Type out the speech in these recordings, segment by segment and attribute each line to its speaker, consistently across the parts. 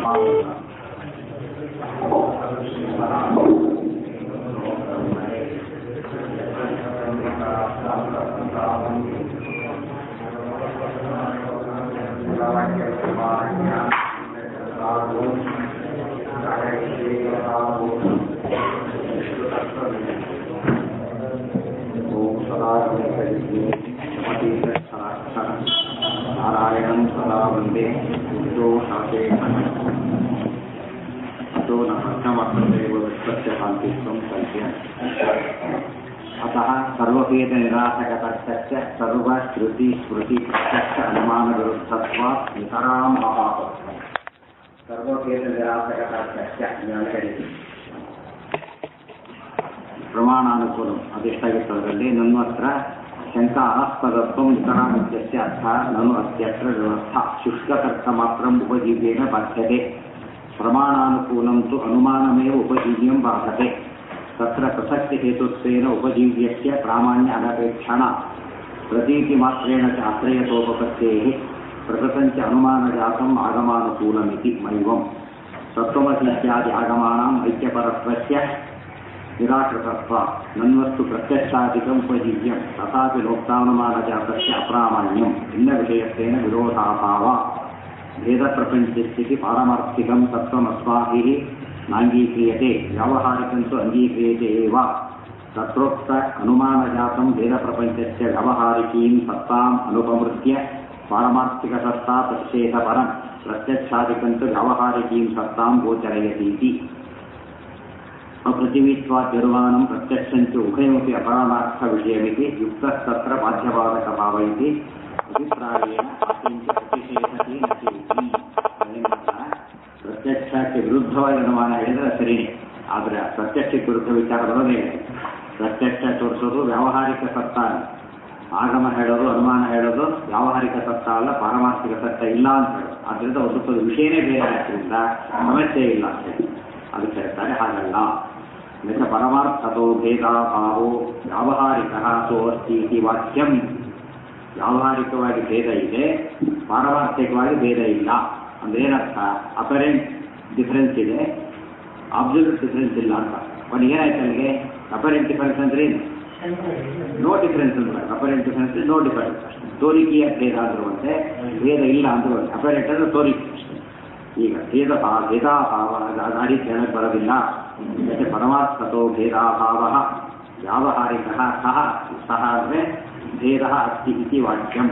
Speaker 1: ನಾರಾಯಣಂ ಸದಾ ವಂದೇ ಗುರುಜೋ ಶಾಸೇ ಅತೋ ನ ಪ್ರಥಮರ್ಥಮೇವ ವಿಶ್ವಸ್ಯ ಶಾಂತಿತ್ವಂ ಕಲ್ಪ್ಯ ಅತಃ ಸರ್ವಭೇದ ನಿರಾಸಕತಶ್ಚ ಸರ್ವ ಶ್ರುತಿ ಸ್ಮೃತಿ ಪ್ರತ್ಯಕ್ಷ ಅನುಮಾನ ವಿರುದ್ಧತ್ವಾತ್ ನಿತರಾಂ ಮಹಾಪ ಸರ್ವಭೇದ ನಿರಾಸಕತಶ್ಚ ಹೇಳಿದೆ ಪ್ರಮಾಣಾನುಕೂಲಂ ಅದೆಷ್ಟಾಗಿತ್ತು ಅದರಲ್ಲಿ ನನ್ನ ಹತ್ರ ಶಂಕಾ ಅನಾಸ್ಪದತ್ವಂ ಇತರಾಮಿತ್ಯಸ್ಯ ಅರ್ಥ ನನು ಅತ್ಯತ್ರ ವ್ಯವಸ್ಥಾ ಶುಷ್ಕತರ್ಕ ಮಾತ್ರ ಉಪಜೀವ್ಯೇನ ಬಾಧ್ಯತೆ ಪ್ರಮಾಣಾನುಕೂಲಂ ತು ಅನುಮಾನಮೇವ ಉಪಜೀವ್ಯಂ ಬಾಧತೆ ತತ್ರ ಪ್ರಸಕ್ತಿಹೇತುತ್ವೇನ ಉಪಜೀವ್ಯಸ್ಯ ಪ್ರಾಮಾಣ್ಯ ಅನಪೇಕ್ಷಣ ಪ್ರತೀತಿಮಾತ್ರೇಣ ಚ ಆಶ್ರಯತೋಪಪತ್ತೇಃ ಪ್ರಕೃತಂಚ ಅನುಮಾನಜಾತಂ ಆಗಮಾನುಕೂಲಮಿತಿ ಮೈವಂ ತತ್ವಮಸಿ ಇತ್ಯಾದಿ ಆಗಮಾನಾಂ ಐಕ್ಯಪರತ್ವಸ್ಯ ನಿರಾಕೃತತ್ವ ನನ್ವಸ್ತು ಪ್ರತ್ಯಕ್ಷಾಧಿಕಂ ಉಪಜೀವ್ಯಂ ತಥಾಪಿ ಲೋಕ್ತಾನುಮಾನಜಾತಸ್ಯ ಅಪ್ರಾಮಾಣ್ಯಂ ಭಿನ್ನವಿಷಯತ್ವೇನ ವಿರೋಧಾಭಾವ ಭೇದಪ್ರಪಂಚಸ್ಥಿತಿ ಪಾರಮಾರ್ಥಿಕಂ ತತ್ವಮಸ್ಮಾಭಿः ನಾಂಗೀಕ್ರಿಯತೆ ವ್ಯಾವಹಾರಿಕಂತೂ ಅಂಗೀಕ್ರಿಯತೆ ಏವ ತತ್ರೋಕ್ತ ಅನುಮಾನಜಾತಂ ಭೇದಪ್ರಪಂಚಸ್ಯ ವ್ಯಾವಹಾರಿಕೀಂ ಸತ್ತಾಂ ಅನುಪಮೃತ್ಯ ಪಾರಮಾರ್ಥಿಕಸತ್ತಾ ತಚ್ಚೇತಪರಂ ಪ್ರತ್ಯಕ್ಷಾದಿಕಂತೂ ವ್ಯಾವಹಾರಿಕೀಂ ಸತ್ತಾಂ ಗೋಚರಯತೀತಿ ಅಪೃಥಿವೀತ್ವಾದ್ಯನುಮಾನಂ ಪ್ರತ್ಯಕ್ಷಂಚ ಉಭಯಮಪಿ ಅಪರಾಮಾರ್ಥವಿಷಯಮಿತಿ ಯುಕ್ತಸ್ತತ್ರ ಬಾಧ್ಯಬಾಧಕಭಾವ ಇತಿ ಅಭಿಪ್ರಾಯೇಣ ಅತ್ಯಂತ ಪ್ರತಿಷೇಧತೆ ನಚೇತಿ ಅದೇನಂತ ಪ್ರತ್ಯಕ್ಷಕ್ಕೆ ವಿರುದ್ಧವಾಗಿ ಅನುಮಾನ ಹೇಳಿದ್ರೆ ಸರಿನೇ ಆದರೆ ಪ್ರತ್ಯಕ್ಷಕ್ಕೆ ವಿರುದ್ಧ ವಿಚಾರ ಬರೋದೇ ಇಲ್ಲ ಪ್ರತ್ಯಕ್ಷ ತೋರಿಸೋದು ವ್ಯಾವಹಾರಿಕ ಸತ್ತ ಆಗಮ ಹೇಳೋದು ಅನುಮಾನ ಹೇಳೋದು ವ್ಯಾವಹಾರಿಕ ಸತ್ತ ಅಲ್ಲ ಪಾರಮಾರ್ಥಿಕ ಸತ್ತ ಇಲ್ಲ ಅಂತ ಹೇಳೋದು ಆದ್ದರಿಂದ ಒಂದು ವಿಷಯನೇ ಬೇರೆ ಆದ್ದರಿಂದ ಸಮಸ್ಯೆ ಇಲ್ಲ ಅಂತ ಹೇಳಿ ಅದಕ್ಕೆ ಹೇಳ್ತಾರೆ ಹಾಗಲ್ಲ ಯಥ ಪರಮಾರ್ಥತೋ ಭೇದಾಭಾವೋ ವ್ಯಾವಹಾರಿಕ ಸೋ ಅಸ್ತಿ ಇತಿ ವಾಕ್ಯಂ ವ್ಯಾವಹಾರಿಕವಾಗಿ ಭೇದ ಇದೆ ಪಾರಮಾರ್ಥಿಕವಾಗಿ ಭೇದ ಇಲ್ಲ ಅಂದ್ರೆ ಏನರ್ಥ ಅಪರೆಂಟ್ ಡಿಫರೆನ್ಸ್ ಇದೆ ಅಬ್ಸಲ್ಯೂಟ್ ಡಿಫರೆನ್ಸ್ ಇಲ್ಲ ಅಂತ ಬಟ್ ಏನಾಯ್ತು ಅಲ್ಲಿಗೆ ಅಪರೆಂಟ್ ಡಿಫರೆನ್ಸ್ ಅಂದ್ರೆ ಏನು ನೋ ಡಿಫರೆನ್ಸ್ ಅಂದ್ರೆ ಅಪರೆಂಟ್ ಡಿಫರೆನ್ಸ್ ನೋ ಡಿಫರೆನ್ಸ್ ತೋರಿಕೆಯ ಭೇದ ಅಂದ್ರುವಂತೆ ಭೇದ ಇಲ್ಲ ಅಂದ್ರು ಅಪರೆಂಟ್ ಅಂದ್ರೆ ತೋರಿಕೆ ಈಗ ಭೇದ ಭೇದಾಭಾವ ಆ ರೀತಿ ಹೇಳಕ್ಕೆ ಬರೋದಿಲ್ಲ ಯಾಕೆ ಪರಮಾರ್ಥತೋ ಭೇದಾಭಾವ ವ್ಯಾವಹಾರಿಕ ಸಹ ಸಹ ಅಂದರೆ ಭೇದ ಅಸ್ತಿ ಇತಿ ವಾಕ್ಯಂ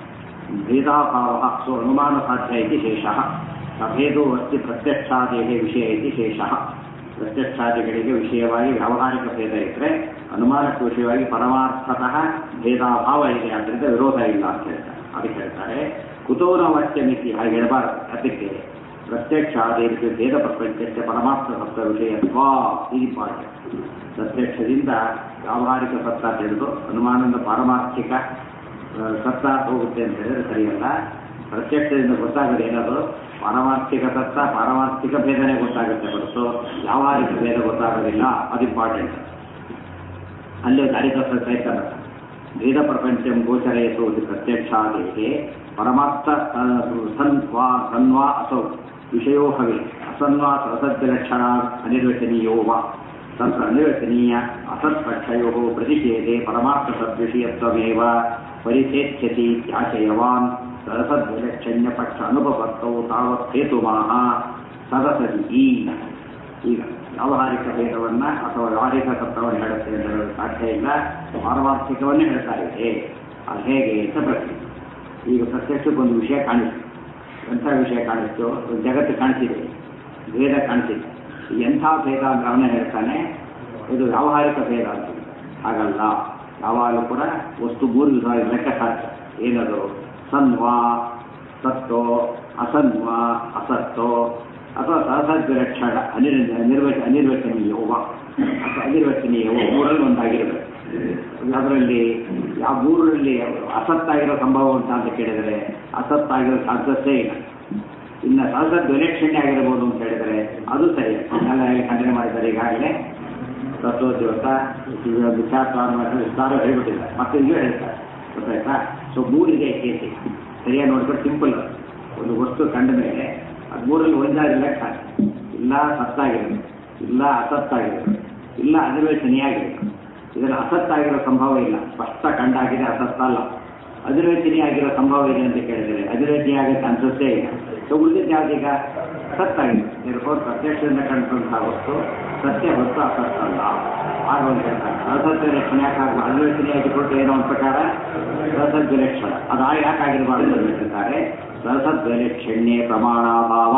Speaker 1: ಭೇದಾಭಾವ ಸೊ ಅನುಮಾನ ಸಾಧ್ಯ ಇತಿ ಶೇಷಃ ಅಭೇದೋ ಅಸ್ತಿ ಪ್ರತ್ಯಕ್ಷಾದೇಹ ವಿಷಯ ಇತಿ ಶೇಷಃ ಪ್ರತ್ಯಕ್ಷಾದಿಗಳಿಗೆ ವಿಷಯವಾಗಿ ವ್ಯಾವಹಾರಿಕ ಭೇದ ಇದ್ದರೆ ಅನುಮಾನಕ್ಕೆ ವಿಷಯವಾಗಿ ಪರಮಾರ್ಥತಃ ಭೇದಾಭಾವ ಇದೆ ಆದ್ದರಿಂದ ವಿರೋಧ ಇಲ್ಲ ಅಂತ ಹೇಳ್ತಾರೆ ಅದಕ್ಕೆ ಹೇಳ್ತಾರೆ ಕುತೂನ ವಾಕ್ಯಮಿತಿ ಹಾಗೆ ಹೇಳಬಾರದು ಅದಕ್ಕೆ ಪ್ರತ್ಯಕ್ಷಾದೇರಿಗೆ ಭೇದ ಪ್ರಪಂಚಕ್ಕೆ ಪರಮಾತ್ಮ ಸತ್ತ ವಿಷಯತ್ವ ಈ ಪಾಠ ಪ್ರತ್ಯಕ್ಷದಿಂದ ವ್ಯಾವಹಾರಿಕ ಸತ್ತ ಅಂತ ಹೇಳಿದು ಅನುಮಾನದಿಂದ ಪಾರಮಾರ್ಥಿಕ ಸತ್ತ ಹೋಗುತ್ತೆ ಅಂತ ಹೇಳಿದ್ರೆ ಸರಿಯಲ್ಲ ಪ್ರತ್ಯಕ್ಷದಿಂದ ಗೊತ್ತಾಗೋದು ಏನಾದ್ರು ಪಾರಮಾರ್ಥಿಕ ಸತ್ತ ಪಾರಮಾರ್ಥಿಕ ಭೇದನೆ ಗೊತ್ತಾಗುತ್ತೆ ಹೊರತು ವ್ಯಾವಹಾರಿಕ ಭೇದ ಗೊತ್ತಾಗೋದಿಲ್ಲ ಅದು ಇಂಪಾರ್ಟೆಂಟ್ ಅಲ್ಲಿ ದಾರಿಕಸ ಸಹಿತ ಭೇದ ಪ್ರಪಂಚಂ ಗೋಚರಯತು ಪ್ರತ್ಯಕ್ಷಾದೇಹೆ ಪರಮಾರ್ಥ ಸನ್ವಾ ಸನ್ವಾ ಅಸೌ ವಿಷಯೋ ಹವೆ ಅಸನ್ವಾ ಅಸದ್ಯಲಕ್ಷಣ ಅನಿರ್ವಚನೀಯೋ ವಾ ತತ್ರ ಅನಿರ್ವಚನೀಯ ಅಸತ್ಪಕ್ಷಯೋ ಪ್ರತಿಷೇಧೆ ಪರಮಾರ್ಥ ಸದ್ವಿಷಯತ್ವಮೇವ ಪರಿಚೇಚ್ಯತಿ ತ್ಯಾಶಯವಾನ್ ಸದಸದ್ವಿಲಕ್ಷಣ್ಯ ಪಕ್ಷ ಅನುಪಪತ್ತೌ ತಾವತ್ ಹೇತುಮಾಹ ಸದಸದಿ ಈಗ ವ್ಯಾವಹಾರಿಕ ಭೇದವನ್ನ ಅಥವಾ ವ್ಯಾವಹಾರಿಕ ತತ್ವವನ್ನು ಹೇಳುತ್ತೆ ಅಂತ ಹೇಳೋದು ಸಾಧ್ಯ ಇಲ್ಲ ಪಾರಮಾರ್ಥಿಕವನ್ನೇ ಹೇಳ್ತಾ ಇದೆ ಅದು ಹೇಗೆ ಅಂತ ಪ್ರಶ್ನೆ ಈಗ ಪ್ರತ್ಯಕ್ಷಕ್ಕೆ ಒಂದು ವಿಷಯ ಕಾಣಿಸ್ತು ಎಂಥ ವಿಷಯ ಕಾಣಿಸ್ತು ಒಂದು ಜಗತ್ತು ಕಾಣಿಸಿದೆ ಭೇದ ಕಾಣಿಸಿದೆ ಎಂಥ ಭೇದ ಅಂತ ಅವನೇ ಹೇಳ್ತಾನೆ ಇದು ವ್ಯಾವಹಾರಿಕ ಭೇದ ಅಂತ ಹಾಗಲ್ಲ ಯಾವಾಗಲೂ ಕೂಡ ವಸ್ತು ಮೂರು ವಿಧವಾಗಿ ಲೆಕ್ಕ ಸಾಧ್ಯ ಏನದು ಸನ್ವಾ ಸತ್ತೋ ಅಸನ್ವಾ ಅಸತ್ತೋ ಅಥವಾ ಸಹಸದ್ವಿಲಕ್ಷಣ ಅನಿರ್ ನಿರ್ವಚ ಅನಿರ್ವಚನೀಯವೋ ಅಥವಾ ಅನಿರ್ವಚನೀಯವೋ ಮೂರಲ್ಲಿ ಒಂದಾಗಿರಬೇಕು ಅದರಲ್ಲಿ ಯಾವ ಮೂರರಲ್ಲಿ ಅಸತ್ತಾಗಿರೋ ಸಂಭವ ಉಂಟಾ ಅಂತ ಕೇಳಿದರೆ ಅಸತ್ತಾಗಿರೋ ಸಾಧ್ಯತೆ ಇಲ್ಲ ಇನ್ನು ಸಹಸದ್ ವಿಲಕ್ಷಣ್ಯ ಆಗಿರ್ಬೋದು ಅಂತ ಹೇಳಿದರೆ ಅದು ಸರಿ ಎಲ್ಲ ಖಂಡನೆ ಮಾಡಿದ್ದಾರೆ ಈಗಾಗಲೇ ತತ್ವೋದ್ಯೋತ ವಿಚಾರವಾದ ವಿಸ್ತಾರ ಹೇಳ್ಬಿಟ್ಟಿಲ್ಲ ಮತ್ತೆ ಈಗ ಹೇಳ್ತಾರೆ ಗೊತ್ತಾಯ್ತಾ ಸೊ ಮೂರಿದೆ ಕೇಸಿ ಸರಿಯಾಗಿ ನೋಡಿದ್ರೆ ಸಿಂಪಲ್ ಒಂದು ವಸ್ತು ಕಂಡ ಮೇಲೆ ಅದು ಮೂರಲ್ಲಿ ಒಂದಾದ್ರೆ ಲೆಕ್ಕ ಇಲ್ಲ ಸತ್ತಾಗಿರೋದು ಇಲ್ಲ ಅಸತ್ತಾಗಿರೋದು ಇಲ್ಲ ಅನಿರ್ವಚನೀಯಾಗಿರೋದು ಇದರಲ್ಲಿ ಅಸತ್ತಾಗಿರೋ ಸಂಭವ ಇಲ್ಲ ಸ್ಪಷ್ಟ ಕಂಡಾಗಿದೆ ಅಸತ್ತ ಅಲ್ಲ ಅನಿರ್ವಚನೀಯಾಗಿರೋ ಸಂಭವ ಇದೆ ಅಂತ ಕೇಳಿದರೆ ಅನಿರ್ವಚನೀಯಾಗಿ ಅನ್ಸುತ್ತೇ ಇಲ್ಲ ಸೊ ಉಳಿದಿದ್ದು ಯಾವುದೀಗ ಸತ್ತಾಗಿದೆ ನಿರ್ಫೋರ್ ಪ್ರತ್ಯಕ್ಷದಿಂದ ಕಂಡುಕೊಂತಹ ವಸ್ತು ಸತ್ಯ ಹೊತ್ತು ಅಸತ್ತ ಅಲ್ಲ ಆಗ ಒಂದು ಹೇಳ್ತಾರೆ ಅಸತ್ಯ ಲಕ್ಷಣ ಯಾಕಾಗ ಅನಿರ್ವಚನೀಯಾಗಿ ಕೊಟ್ಟು ಏನೋ ಒಂದು ಪ್ರಕಾರ ಸಸದ್ಯ ಲಕ್ಷಣ ಅದು ಆ ಯಾಕಾಗಿರಬಾರ್ದು ಅಂತ ಹೇಳ್ತಾರೆ ಸಸದ್ವೈಲಕ್ಷಣ್ಯೇ ಪ್ರಮಾಣಾಭಾವ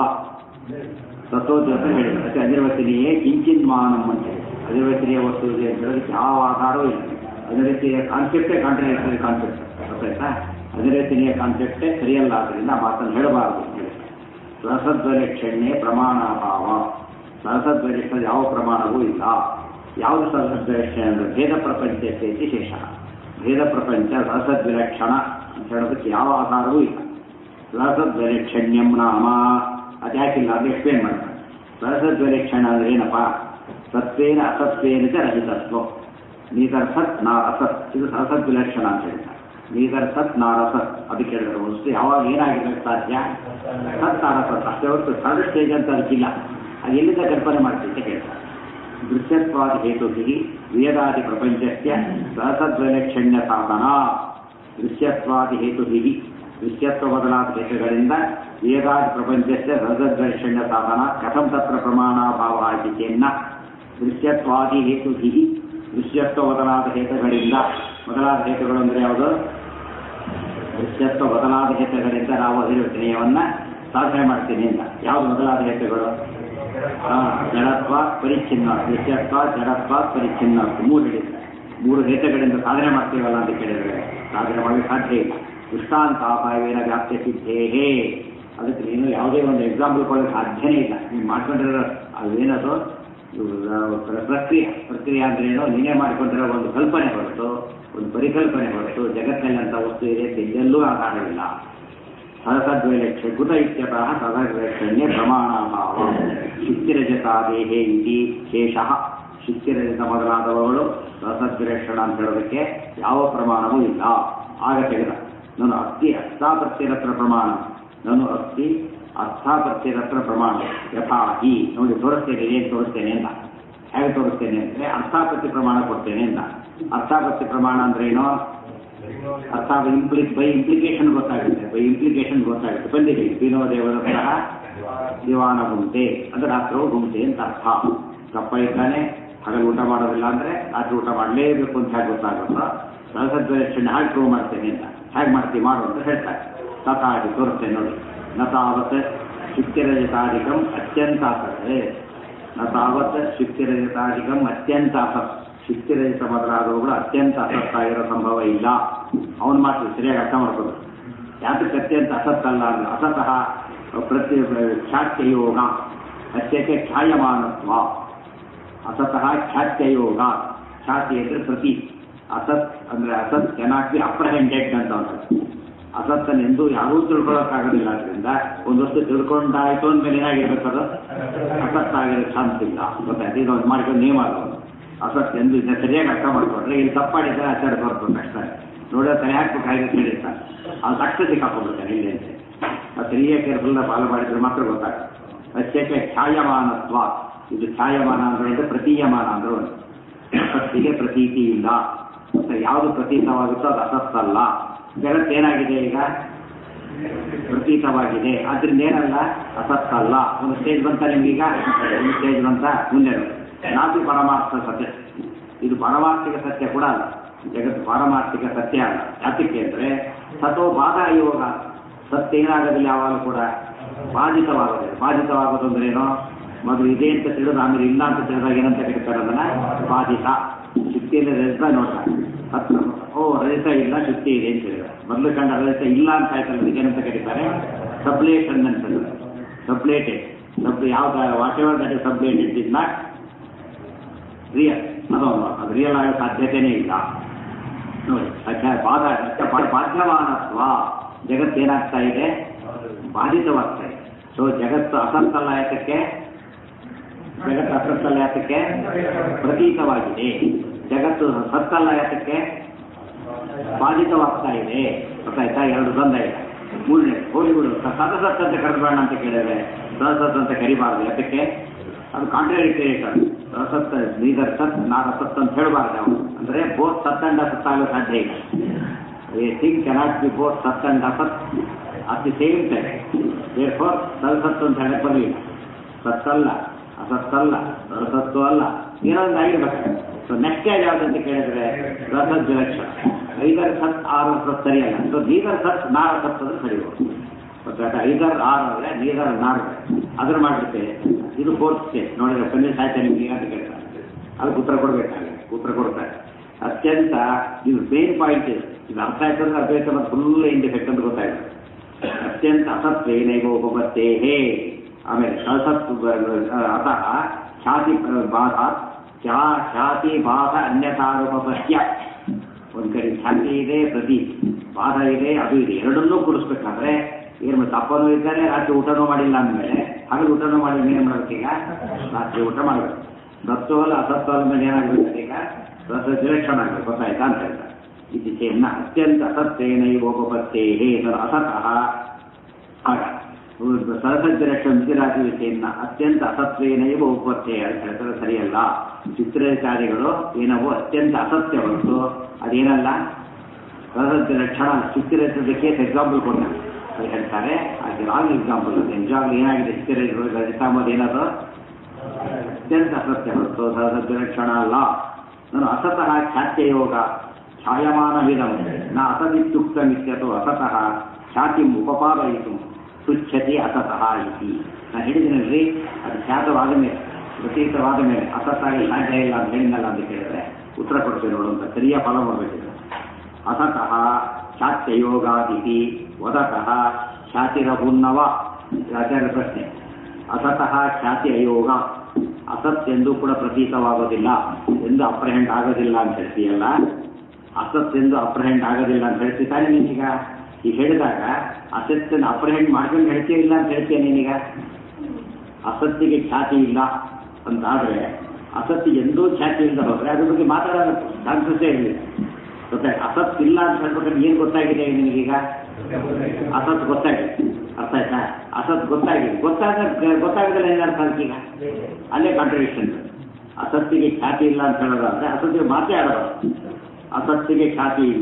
Speaker 1: ತತ್ವೋದ್ಯ ಅಂತ ಹೇಳಿದ್ರು ಅದಕ್ಕೆ ಅನಿರ್ವಚನೀಯೇ ಕಿಂಚಿನ್ ಮಾನಂ ಅಂತ ಹೇಳಿ ಅನಿರ್ವಚನೀಯ ವಸ್ತು ಇದೆ ಅಂತ ಹೇಳೋದಕ್ಕೆ ಯಾವ ಆಧಾರವೂ ಇಲ್ಲ ಅದೇ ರೀತಿಯ ಕಾನ್ಸೆಪ್ಟೇ ಕಾಂಟ್ರಡಿಕ್ಟರಿ ಕಾನ್ಸೆಪ್ಟ್ ಗೊತ್ತಾಯ್ತಾ ಅದೇ ರೀತಿಯ ಕಾನ್ಸೆಪ್ಟೇ ಸರಿಯಲ್ಲ ಆದ್ದರಿಂದ ಆ ಮಾತನ್ನು ಹೇಳಬಾರದು ಅಂತ ಹೇಳಿ ಸಹಸದ್ವೈಲಕ್ಷಣ್ಯೇ ಪ್ರಮಾಣಾಭಾವ ಸಹಸದ್ವೈಲಕ್ಷಣ ಯಾವ ಪ್ರಮಾಣವೂ ಇಲ್ಲ ಯಾವುದು ಸಹಸದ್ವೈಲಕ್ಷಣ ಅಂದರೆ ಭೇದ ಪ್ರಪಂಚಕ್ಕೆ ಶೇಷ ಭೇದ ಪ್ರಪಂಚ ಸಹಸದ್ವಿಲಕ್ಷಣ ಅಂತ ಹೇಳೋದಕ್ಕೆ ಯಾವ ಆಧಾರವೂ ಇಲ್ಲ ಸಹಸದ್ವೈಲಕ್ಷಣ್ಯಂ ನಾಮ ಅದ್ಯಾಕಿಲ್ಲ ಅದು ಎಕ್ಸ್ಪ್ಲೇನ್ ಮಾಡ್ತಾರೆ ಸಹಸದ್ವೈಲಕ್ಷಣ ಅಂದ್ರೆ ಏನಪ್ಪ ಸತ್ವೇನ ಅಸತ್ವೇನ ಚ ರಹಿತತ್ವ ನೀದರ್ ಸತ್ ನಾ ಅಸತ್ ಇದು ಸಹಸದ್ವಿಲಕ್ಷಣ ಅಂತ ಹೇಳ್ತಾರೆ ನೀದರ್ ಸತ್ ನಾ ಅಸತ್ ಅದಕ್ಕೆ ಹೇಳಿದ್ರು ವಸ್ತು ಯಾವಾಗ ಏನಾಗಿರಲಿಕ್ಕೆ ಸಾಧ್ಯ ಸತ್ ಅರಸತ್ ಅಷ್ಟೇ ಹೊರತು ಥರ್ಡ್ ಸ್ಟೇಜ್ ಅಂತ ಅದಕ್ಕಿಲ್ಲ ಅದು ಎಲ್ಲಿಂದ ಕಲ್ಪನೆ ಮಾಡ್ತಿದ್ದೆ ಕೇಳ್ತಾರೆ ದೃಶ್ಯತ್ವಾದ ಹೇತುಭಿ ವೇದಾದಿ ಪ್ರಪಂಚಸ್ಯ ಸಹಸದ್ವೈಲಕ್ಷಣ್ಯ ಸಾಧನ ದೃಶ್ಯತ್ವಾದಿ ಹೇತುಭಿ ದೃಶ್ಯತ್ವ ಮೊದಲಾದ ಹೇತುಗಳಿಂದ ವೇದಾದಿ ಪ್ರಪಂಚಸ್ಯ ಸಹಸದ್ವೈಲಕ್ಷಣ್ಯ ಸಾಧನ ಕಥಂ ತತ್ರ ಪ್ರಮಾಣಾಭಾವ ಇತಿ ಚೇನ್ನ ದೃಶ್ಯತ್ವಾದಿ ಹೇತುಭಿ ದೃಶ್ಯತ್ವ ಮೊದಲಾದ ಹೇತುಗಳಿಂದ ಮೊದಲಾದ ಹೇತುಗಳು ಅಂದರೆ ಯಾವುದು ದೃಶ್ಯತ್ವ ಮೊದಲಾದ ಹೇತುಗಳಿಂದ ನಾವು ಅಧಿರ್ವಚನೀಯವನ್ನ ಸಾಧನೆ ಮಾಡ್ತೀನಿ ಅಂತ ಯಾವುದು ಮೊದಲಾದ ಹೇತುಗಳು ಆ, ಜಡತ್ವ ಪರಿಚ್ಛಿನ್ನ ದೃಶ್ಯತ್ವ ಜಡತ್ವ ಪರಿಚ್ಛಿನ್ನ ಅಂತ ಮೂರು ಹೇಳಿದ್ದಾರೆ ಮೂರು ಹೇತುಗಳಿಂದ ಸಾಧನೆ ಮಾಡ್ತೀವಲ್ಲ ಅಂತ ಕೇಳಿದ್ರೆ ಸಾಧನೆ ಮಾಡಲಿಕ್ಕೆ ಸಾಧ್ಯ ಇಲ್ಲ ದೃಷ್ಟಾಂತಾಪಾಯವೇನ ವ್ಯಾಪ್ತಿ ಸಿದ್ಧೇಹೇ ಅದಕ್ಕೆ ನೀನು ಯಾವುದೇ ಒಂದು ಎಕ್ಸಾಂಪಲ್ ಕೊಡೋಕ್ಕೆ ಸಾಧ್ಯನೇ ಇಲ್ಲ ನೀವು ಮಾಡ್ಕೊಂಡಿರೋ ಅದೇನದು ಇವು ಪ್ರ- ಪ್ರಕ್ರಿಯೆ ಪ್ರಕ್ರಿಯೆ ಅಂದ್ರೆ ಏನೋ ನೀನೇ ಮಾಡಿಕೊಂಡಿರೋ ಒಂದು ಕಲ್ಪನೆ ಹೊರತು ಒಂದು ಪರಿಕಲ್ಪನೆ ಹೊರತು ಜಗತ್ತಿನಲ್ಲಿ ಅಂತ ವಸ್ತು ಇದೆ ಅಂತ ಎಲ್ಲೆಲ್ಲೂ ಆಧಾರವಿಲ್ಲ ಸಹಸದ್ವೈಲಕ್ಷ್ಯ ಕುತ ಇತ್ಯತಃ ಸದವೈಲಕ್ಷಣ್ಯ ಪ್ರಮಾಣಾಭಾವ ಶುಕ್ತಿರಜತಾದೇಹೇ ಇತಿ ಶೇಷಃ ಶುಕ್ತಿರಜತ ಮೊದಲಾದವುಗಳು ಸಹಸದ್ವಿಲಕ್ಷಣ ಅಂತ ಹೇಳೋದಕ್ಕೆ ಯಾವ ಪ್ರಮಾಣವೂ ಇಲ್ಲ ಆಗ ತೆಗೆದ ನಾನು ಅಸ್ಥಿ ಅಸ್ಥಾಪತ್ಯರತ್ರ ಪ್ರಮಾಣ ನಾನು ಅಸ್ಥಿ ಅಸ್ಥಾಪತ್ಯರತ್ರ ಪ್ರಮಾಣ ಯಥಾ ಹಿ ನೋಡಿ ತೋರಿಸ್ತೇನೆ ಏನು ತೋರಿಸ್ತೇನೆ ಅಂತ ಹೇಗೆ ತೋರಿಸ್ತೇನೆ ಅಂದರೆ ಅರ್ಥಾಪತ್ತಿ ಪ್ರಮಾಣ ಕೊಡ್ತೇನೆ ಅಂತ ಅರ್ಥಾಪತ್ತಿ ಪ್ರಮಾಣ ಅಂದ್ರೆ ಏನು ಅರ್ಥ ಇಂಪ್ಲಿ ಬೈ ಇಂಪ್ಲಿಕೇಶನ್ ಗೊತ್ತಾಗುತ್ತೆ ಬೈ ಇಂಪ್ಲಿಕೇಶನ್ ಗೊತ್ತಾಗುತ್ತೆ ಬಂದಿದೆ ವಿನೋ ದೇವರ ತರಹ ದಿವಾನ ಗುಂಟೆ ಅಂದ್ರೆ ರಾತ್ರವು ಗುಂಟೆ ಅಂತ ಅರ್ಥ ಕಪ್ಪ ಇದ್ದಾನೆ ಹಗಲು ಊಟ ಮಾಡೋದಿಲ್ಲ ಅಂದ್ರೆ ರಾತ್ರಿ ಊಟ ಮಾಡಲೇಬೇಕು ಅಂತ ಹೇಗೆ ಗೊತ್ತಾಗುತ್ತೋ ಸಹಸದ್ವೈಲಕ್ಷಣ್ಯ ಹಾಗೆ ಪ್ರೂವ್ ಮಾಡ್ತೇನೆ ಅಂತ ಹೇಗೆ ಮಾಡ್ತೀವಿ ಮಾಡು ಅಂತ ಹೇಳ್ತಾರೆ ತಥಾಗಿ ತೋರಿಸ್ತೇನೆ ನೋಡಿ ನ ತಾವತ್ ಶುಕ್ತಿರಜತಾಧಿಕಂ ಅತ್ಯಂತ ಆಸಕ್ತೆ ನ ತಾವತ್ ಶುಕ್ತಿರಜತಾಧಿಕಂ ಅತ್ಯಂತ ಅಸತ್ ಶುಕ್ತಿರಹಿತ ಮೊದಲಾದವುಗಳು ಅತ್ಯಂತ ಅಸತ್ತಾಗಿರೋ ಸಂಭವ ಇಲ್ಲ ಅವನು ಮಾತ್ರ ಸರಿಯಾಗಿ ಅರ್ಥ ಮಾಡ್ಕೋಬೇಕು ಯಾತಕ್ಕೆ ಅತ್ಯಂತ ಅಸತ್ತಲ್ಲ ಅಂದ್ರೆ ಅಸತಃ ಪ್ರತಿ ಖ್ಯಾತ್ಯಯೋಗ ಅತ್ಯಕ್ಕೆ ಖ್ಯಾಯಮಾನತ್ವ ಅಸತಃ ಖ್ಯಾತ್ಯಯೋಗ ಖ್ಯಾತಿ ಅಂದ್ರೆ ಪ್ರತಿ ಅಸತ್ ಅಂದ್ರೆ ಅಸತ್ ಕೆನಾಟ್ ಬಿ ಅಪ್ರಹೆಂಡೆಡ್ ಅಂತ ಒಂದು ಅಸತ್ತನ್ನೆಂದು ಯಾರೂ ತಿಳ್ಕೊಳ್ಳೋಕ್ಕಾಗೋದಿಲ್ಲ ಅದರಿಂದ ಒಂದು ವಸ್ತು ತಿಳ್ಕೊಂಡಾಯ್ತು ಅಂದ್ಮೇಲೆ ಏನಾಗಿರ್ಬೇಕು ಅದು ಅಸತ್ತಾಗಿರೋ ಚಾನ್ಸ್ ಇಲ್ಲ ಗೊತ್ತಾಯ್ತು ಇದು ಒಂದು ಮಾಡ್ಕೊಂಡು ನೇಮ್ ಆಗೋದು ಅಸತ್ ಎಂದು ಇದನ್ನ ಸರಿಯಾಗಿ ಅರ್ಥ ಮಾಡ್ಕೊಂಡ್ರೆ ಇಲ್ಲಿ ತಪ್ಪಾಡಿದ್ರೆ ಆಚಾರ ಬರ್ಬೇಕು ಅಷ್ಟೇ ನೋಡೋ ತಲೆ ಹಾಕ್ಬೇಕು ಹಾಗೆ ಕೇಳಿರ್ತಾನೆ ಅದು ತಕ್ಷಣ ಸಿಕ್ಕಾಕೊಂಡ್ಬಿಡ್ತಾನೆ ಇಲ್ಲಿ ಅಂತ ಅದು ಸರಿಯಾಗಿ ಕೇರ್ಫುಲ್ ಫಾಲೋ ಮಾಡಿದ್ರೆ ಮಾತ್ರ ಗೊತ್ತಾಗುತ್ತೆ ಅತ್ಯಕ್ಕೆ ಛಾಯಮಾನತ್ವ ಇದು ಛಾಯಮಾನ ಅಂದ್ರೆ ಇದು ಪ್ರತೀಯಮಾನ ಅಂದ್ರೆ ಒಂದು ಅಸತ್ತಿಗೆ ಪ್ರತೀತಿ ಇಲ್ಲ ಮತ್ತೆ ಯಾವುದು ಪ್ರತೀತವಾಗುತ್ತೋ ಅದು ಅಸತ್ತಲ್ಲ ಜಗತ್ತೇನಾಗಿದೆ ಈಗ ಪ್ರತೀತವಾಗಿದೆ ಆದ್ರಿಂದ ಏನಲ್ಲ ಅಸತ್ತಲ್ಲ ಒಂದು ಸ್ಟೇಜ್ ಬಂತ ನಿಮ್ಗೀಗ ಒಂದು ಸ್ಟೇಜ್ ಬಂತ ಮುಂದೆ ನಾಪಿ ಪರಮಾರ್ಥ ಸತ್ಯ ಇದು ಪಾರಮಾರ್ಥಿಕ ಸತ್ಯ ಕೂಡ ಅಲ್ಲ ಜಗತ್ತು ಪಾರಮಾರ್ಥಿಕ ಸತ್ಯ ಅಲ್ಲ ಯಾತಕ್ಕೆ ಅಂದ್ರೆ ಸತೋ ಬಾಧ ಯೋಗ ಸತ್ಯ ಏನಾಗೋದಿಲ್ಲ ಯಾವಾಗಲೂ ಕೂಡ ಬಾಧಿತವಾಗೋದಿಲ್ಲ ಬಾಧಿತವಾಗೋದು ಅಂದ್ರೆ ಏನೋ ಮೊದಲು ಇದೆ ಅಂತ ತಿಳಿದು ಆಮೇಲೆ ಇಲ್ಲ ಅಂತ ತಿಳಿದಾಗ ಏನಂತ ಕರೀತಾರೆ ಅದನ್ನ ಬಾಧಿತ ಶುದ್ಧಿಯಲ್ಲಿ ರಜತ ನೋಡ್ತಾರೆ ಹತ್ತು ಓ ರಜತ ಇಲ್ಲ ಶುದ್ಧಿ ಇದೆ ಅಂತ ಹೇಳಿದ್ರೆ ಮೊದಲು ಕಂಡ ರಜತ ಇಲ್ಲ ಅಂತ ಆಯ್ತಲ್ಲ ಅದಕ್ಕೆ ಏನಂತ ಕರೀತಾರೆ ಸಬ್ಲೇಷನ್ ಅಂತ ಹೇಳಿದ್ರೆ ಸಬ್ಲೇಟೆಡ್ ಸಬ್ ಯಾವ whatever that is sublated is not real ಅದೊಂದು ಅದು ರಿಯಲ್ ಆಗೋ ಸಾಧ್ಯತೆನೇ ಇಲ್ಲ ನೋಡಿ ಸತ್ಯ ಬಾಧ ಸತ್ಯ ಬಾ- ಬಾಧ್ಯಮಾನತ್ವ ಜಗತ್ತೇನಾಗ್ತಾ ಇದೆ ಬಾಧಿತವಾಗ್ತಾ ಇದೆ ಸೊ ಜಗತ್ತು ಅಸತ್ತಲ್ಲ ಯಾತಕ್ಕೆ ಜಗತ್ತು ಅಸತ್ತಲ್ಲ ಯಾತಕ್ಕೆ ಪ್ರತೀತವಾಗಿದೆ ಜಗತ್ತು ಸತ್ತಲ್ಲ ಯಾತಕ್ಕೆ ಬಾಧಿತವಾಗ್ತಾ ಇದೆ ಗೊತ್ತಾಯ್ತಾ ಎರಡು ಬಂದ ಇದೆ ಮೂರನೇ ಹೋಗಿ ಬಿಡು ಸತಸತ್ ಅಂತ ಕರೆದ್ಬೇಡ ಅಂತ ಕೇಳಿದ್ರೆ ಸಹಸತ್ ಅಂತ ಕರಿಬಾರ್ದು ಯಾತಕ್ಕೆ ಅದು ಕಾಂಟ್ರಾಡಿಕ್ಟರಿ ಸಹಸತ್ ನೀದರ್ ಸತ್ ನಾರ ಸತ್ ಅಂತ ಹೇಳಬಾರ್ದು ನಾವು ಅಂದರೆ ಬೋತ್ ಸತ್ ಅಂಡ್ ಅಸತ್ ಆಗೋ ಸಾಧ್ಯ ಇಲ್ಲ a thing cannot be both ಸತ್ ಅಂಡ್ ಅಸತ್ at the same time therefore ಸಲ್ಸತ್ತು ಅಂತ ಹೇಳಕ್ ಬರಲಿಲ್ಲ ಸತ್ತಲ್ಲ ಅಸತ್ತಲ್ಲ ಸತ್ತು ಅಲ್ಲ ಏನೋ ಒಂದು ಆಗಿರ್ಬೇಕು ಸೊ ನೆಕ್ಸ್ಟ್ ಯಾವ್ದು ಅಂತ ಕೇಳಿದ್ರೆ ರಸದ್ ವಿಲಕ್ಷಣ ಐದರ್ ಸತ್ ಆರು ಸತ್ ಸರಿಯಲ್ಲ ಸೊ ನೀದರ್ ಸತ್ ನಾರ ಸತ್ ಅಂದ್ರೆ ಸರಿ ಹೋಗುತ್ತೆ ಮತ್ತೆ ಅದು ಐದರ್ ಆರು ಅಂದರೆ ನೀದರ್ ನಾರು ಅದ್ರ ಮಾಡಿರ್ತೇವೆ ಇದು ಫೋರ್ತ್ ಸ್ಟೇಜ್ ನೋಡಿದ್ರೆ ಪನ್ನೀರ್ ಸಾಯ್ತಾ ನಿಮಗೆ ಅಂತ ಕೇಳ್ತಾರೆ ಅದಕ್ಕೆ ಉತ್ತರ ಕೊಡಬೇಕಾಗಿದೆ ಉತ್ತರ ಕೊಡ್ತಾರೆ ಅತ್ಯಂತ ಇದು ಮೇನ್ ಪಾಯಿಂಟ್ ಇದು ಇದು ಅರ್ಥ ಆಯ್ತು ಅಂದ್ರೆ ಅದ್ವೈತ ಮತ್ತು ಫುಲ್ ಇಂಡಿಫೆಕ್ಟ್ ಅಂತ ಗೊತ್ತಾಯ್ತು ಅತ್ಯಂತ ಅಸತ್ವೇನೈವ ಉಪಪತ್ತೇ ಹೇ ಆಮೇಲೆ ಸಸತ್ ಅತಃ ಖ್ಯಾತಿ ಬಾಧ ಖ್ಯಾ ಖ್ಯಾತಿ ಬಾಧ ಅನ್ಯಥಾನುಪಪತ್ಯ ಒಂದು ಕಡೆ ಖ್ಯಾತಿ ಇದೆ ಪ್ರತಿ ಬಾಧ ಇದೆ ಅದು ಇದೆ ಎರಡನ್ನೂ ಕೂಡಿಸ್ಬೇಕಾದ್ರೆ ಏನು ತಪ್ಪನೂ ಇದ್ದಾರೆ ರಾತ್ರಿ ಊಟನೂ ಮಾಡಿಲ್ಲ ಅಂದಮೇಲೆ ಹಗಲು ಊಟನೂ ಮಾಡಿ ಏನು ಮಾಡ್ಬೇಕು ಈಗ ರಾತ್ರಿ ಊಟ ಮಾಡಬೇಕು ಸತ್ತು ಅಲ್ಲ ಅಸತ್ತು ಅಲ್ಲ ಮೇಲೆ ಏನಾಗಬೇಕು ಈಗ ರಸ ವಿಲಕ್ಷಣ ಆಗಬೇಕು ಗೊತ್ತಾಯ್ತಾ ಅಂತ ಹೇಳ್ತಾರೆ ಇತ್ತೀಚೆಯನ್ನ ಅತ್ಯಂತ ಅಸತ್ತೇನೈವ ಉಪಪತ್ತೇ ಹೇ ಅಸತಃ ಆಗ ಸರಸಜ್ಜರಕ್ಷ ಮಿತಿರಾಜಿ ವಿಷಯನ್ನ ಅತ್ಯಂತ ಅಸತ್ವೇನೈವ ಉಪತ್ತೇ ಅಂತ ಹೇಳ್ತಾರೆ ಸರಿಯಲ್ಲ ಚಿತ್ರಚಾರಿಗಳು ಏನವೋ ಅತ್ಯಂತ ಅಸತ್ಯ ಹೊರತು ಅದೇನಲ್ಲ ಸರಸಜ್ಜ ಲಕ್ಷಣ ಚಿತ್ರರಚದ ಕೇಸ್ ಎಕ್ಸಾಂಪಲ್ ಕೊಡ್ತಾರೆ ಅದು ಹೇಳ್ತಾರೆ ಅದು ರಾಂಗ್ ಎಕ್ಸಾಂಪಲ್ ಅದು ನಿಜವಾಗ್ಲೂ ಏನಾಗಿದೆ ಚಿತ್ರರಚ ರಚಿತ ಅಂಬೋದು ಏನದು ಅತ್ಯಂತ ಅಸತ್ಯ ಹೊರತು ಸರಸಜ್ಜ ಲಕ್ಷಣ ಅಲ್ಲ ನಾನು ಅಸತಃ ಖ್ಯಾತ್ಯಯೋಗ ಛಾಯಮಾನವಿದಂ ನ ಅಸದಿತ್ಯುಕ್ತಮಿತ್ಯತೋ ಅಸತಃ ಖ್ಯಾತಿಂ ಉಪಪಾದಯಿತು ತುಚ್ಛತಿ ಅಸತಃ ಇತಿ ನಾನು ಹೇಳಿದ್ದೀನಲ್ರಿ ಅದು ಖ್ಯಾತವಾದ ಮೇಲೆ ಪ್ರತೀತವಾದ ಮೇಲೆ ಅಸತ್ತಾಗಿ ಸಾಧ್ಯ ಇಲ್ಲ ಅಂತ ಹೇಳಿದ್ನಲ್ಲ ಅಂತ ಕೇಳಿದ್ರೆ ಉತ್ತರ ಕೊಡ್ತೇವೆ ನೋಡುವಂತ ಸರಿಯ ಫಲ ಮಾಡಬೇಕಿದೆ ಅಸತಃ ಖ್ಯಾತ್ಯಯೋಗಾದಿತಿ ವದತಃ ಖ್ಯಾತಿರಹುನ್ನವ ಆಚಾರ್ಯ ಪ್ರಶ್ನೆ ಅಸತಃ ಖ್ಯಾತಿ ಅಯೋಗ ಅಸತ್ ಎಂದು ಕೂಡ ಪ್ರತೀತವಾಗೋದಿಲ್ಲ ಎಂದು ಅಪ್ರಹೆಂಡ್ ಆಗೋದಿಲ್ಲ ಅಂತ ಹೇಳ್ತೀಯಲ್ಲ ಅಸತ್ ಎಂದು ಅಪ್ರಹೆಂಡ್ ಆಗೋದಿಲ್ಲ ಅಂತ ಹೇಳ್ತಿ ತಾನೇ ನೀನೀಗ ಈಗ ಹೇಳಿದಾಗ ಅಸತ್ತನ್ನು ಅಪ್ರಹೆಂಡ್ ಮಾಡ್ಕೊಂಡು ಹೇಳ್ತೀಯ ಇಲ್ಲ ಅಂತ ಹೇಳ್ತೀಯ ನೀನೀಗ ಅಸತ್ತಿಗೆ ಖ್ಯಾತಿ ಇಲ್ಲ ಅಂತಾದ್ರೆ ಅಸತ್ತಿ ಎಂದೂ ಖ್ಯಾತಿ ಇಲ್ಲದ ಹೋದ್ರೆ ಅದ್ರ ಬಗ್ಗೆ ಮಾತಾಡೋದು ಚಾನ್ಸಸ್ಸೇ ಇರಲಿಲ್ಲ ಗೊತ್ತಾಗ ಅಸತ್ ಇಲ್ಲ ಅಂತ ಹೇಳ್ಬೇಕಾದ್ರೆ ಏನು ಗೊತ್ತಾಗಿದೆ ನಿನಗೀಗ ಅಸತ್ ಗೊತ್ತಾಗಿದೆ ಅರ್ಥ ಆಯ್ತಾ ಅಸತ್ ಗೊತ್ತಾಗಿದೆ ಗೊತ್ತಾಗ ಗೊತ್ತಾಗದಲ್ಲ ಏನು ಅರ್ಥ ಅದಕ್ಕೀಗ ಅಲ್ಲೇ ಕಾಂಟ್ರಡಿಕ್ಷನ್ ಅಸತ್ತಿಗೆ ಖ್ಯಾತಿ ಇಲ್ಲ ಅಂತ ಹೇಳೋದಾದ್ರೆ ಅಸತ್ತಿಗೆ ಮಾತೇ ಆಡೋದು ಅಸತ್ತಿಗೆ ಖ್ಯಾತಿ ಇಲ್ಲ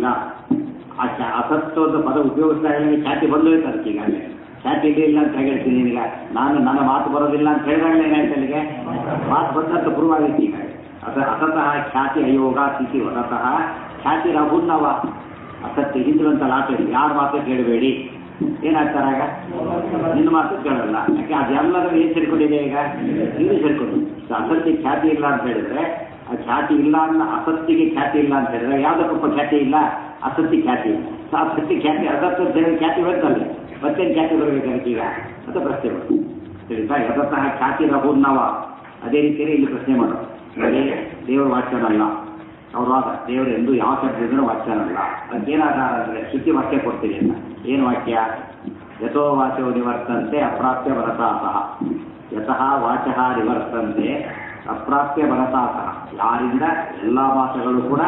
Speaker 1: ಆ ಖ್ಯಾ ಅಸತ್ತು ಅಂತ ಪದ ಉಪಯೋಗಿಸ್ತಾ ಇದ್ದಂಗೆ ಖ್ಯಾತಿ ಬಂದು ಹೋಯ್ತು ಅದಕ್ಕೆ ಈಗಾಗಲೇ ಖ್ಯಾತಿ ಇದೆ ಇಲ್ಲ ಅಂತ ಹೇಳ್ತೀನಿ ನಿನಗೆ ನಾನು ನನ್ನ ಮಾತು ಬರೋದಿಲ್ಲ ಅಂತ ಹೇಳಿದಾಗಲೇ ಏನಾಯ್ತು ಅಲ್ಲಿಗೆ ಮಾತು ಬಂದಂತ ಪೂರ್ವಾಗಿತ್ತು ಈಗ ಅಸ ಅಸತಃ ಖ್ಯಾತಿ ಅಯೋಗ ಸ್ಥಿತಿ ಹೊಸತಃ ಖ್ಯಾತಿ ರಹುನ್ನವ ಅಸತ್ಯ ಹಿಂದಿರುವಂತ ಲಾಟ ಯಾರ ಮಾತು ಕೇಳಬೇಡಿ ಏನಾಗ್ತಾರಾಗ ನಿನ್ನ ಮಾತು ಕೇಳಲ್ಲ ಯಾಕೆ ಅದೆಲ್ಲದರ ಏನು ಸೇರ್ಕೊಂಡಿದೆ ಈಗ ಇದು ಸೇರ್ಕೊಂಡು ಅಸತ್ಯ ಖ್ಯಾತಿ ಇಲ್ಲ ಅಂತ ಹೇಳಿದ್ರೆ ಆ ಖ್ಯಾತಿ ಇಲ್ಲ ಅನ್ನ ಅಸತ್ತಿಗೆ ಖ್ಯಾತಿ ಇಲ್ಲ ಅಂತ ಹೇಳಿದ್ರೆ ಯಾವುದಕ್ಕಪ್ಪ ಖ್ಯಾತಿ ಇಲ್ಲ ಅಸತ್ಯ ಖ್ಯಾತಿ ಇಲ್ಲ ಆ ಸತ್ಯ ಖ್ಯಾತಿ ಅಸತ್ಯ ದೇವ ಖ್ಯಾತಿ ಬರ್ತಲ್ಲ ಮತ್ತೇನು ಖ್ಯಾತಿ ಬರಬೇಕು ಅದಕ್ಕೆ ಈಗ ಅಂತ ಪ್ರಶ್ನೆ ಬರುತ್ತೆ ತಿಳಿತಾ ಯಥತಃ ಖ್ಯಾತಿ ರಹುನ್ನವ ಅದೇ ರೀತಿಯಲ್ಲಿ ಇಲ್ಲಿ ಪ್ರಶ್ನೆ ಮಾಡೋದು ನೋಡಿ ದೇವರ ವಾಕ್ಯನಲ್ಲ ಅವ್ರ ವಾದ ದೇವರು ಎಂದು ಯಾವ ಶಬ್ದದಿಂದ ವಾಕ್ಯನಲ್ಲ ಅದಕ್ಕೇನಾಧಾರ ಅಂದರೆ ಶುದ್ಧಿ ವಾಕ್ಯ ಕೊಡ್ತೀನಿ ಅಂತ ಏನು ವಾಕ್ಯ ಯಥೋ ವಾಚೋ ನಿವರ್ತಂತೆ ಅಪ್ರಾಪ್ಯ ವರಸಾಸಹ ಯತಃ ವಾಚಃ ನಿವರ್ತಂತೆ ಅಪ್ರಾಪ್ಯ ವರಸಾಸಹ ಯಾರಿಂದ ಎಲ್ಲ ಮಾತುಗಳು ಕೂಡ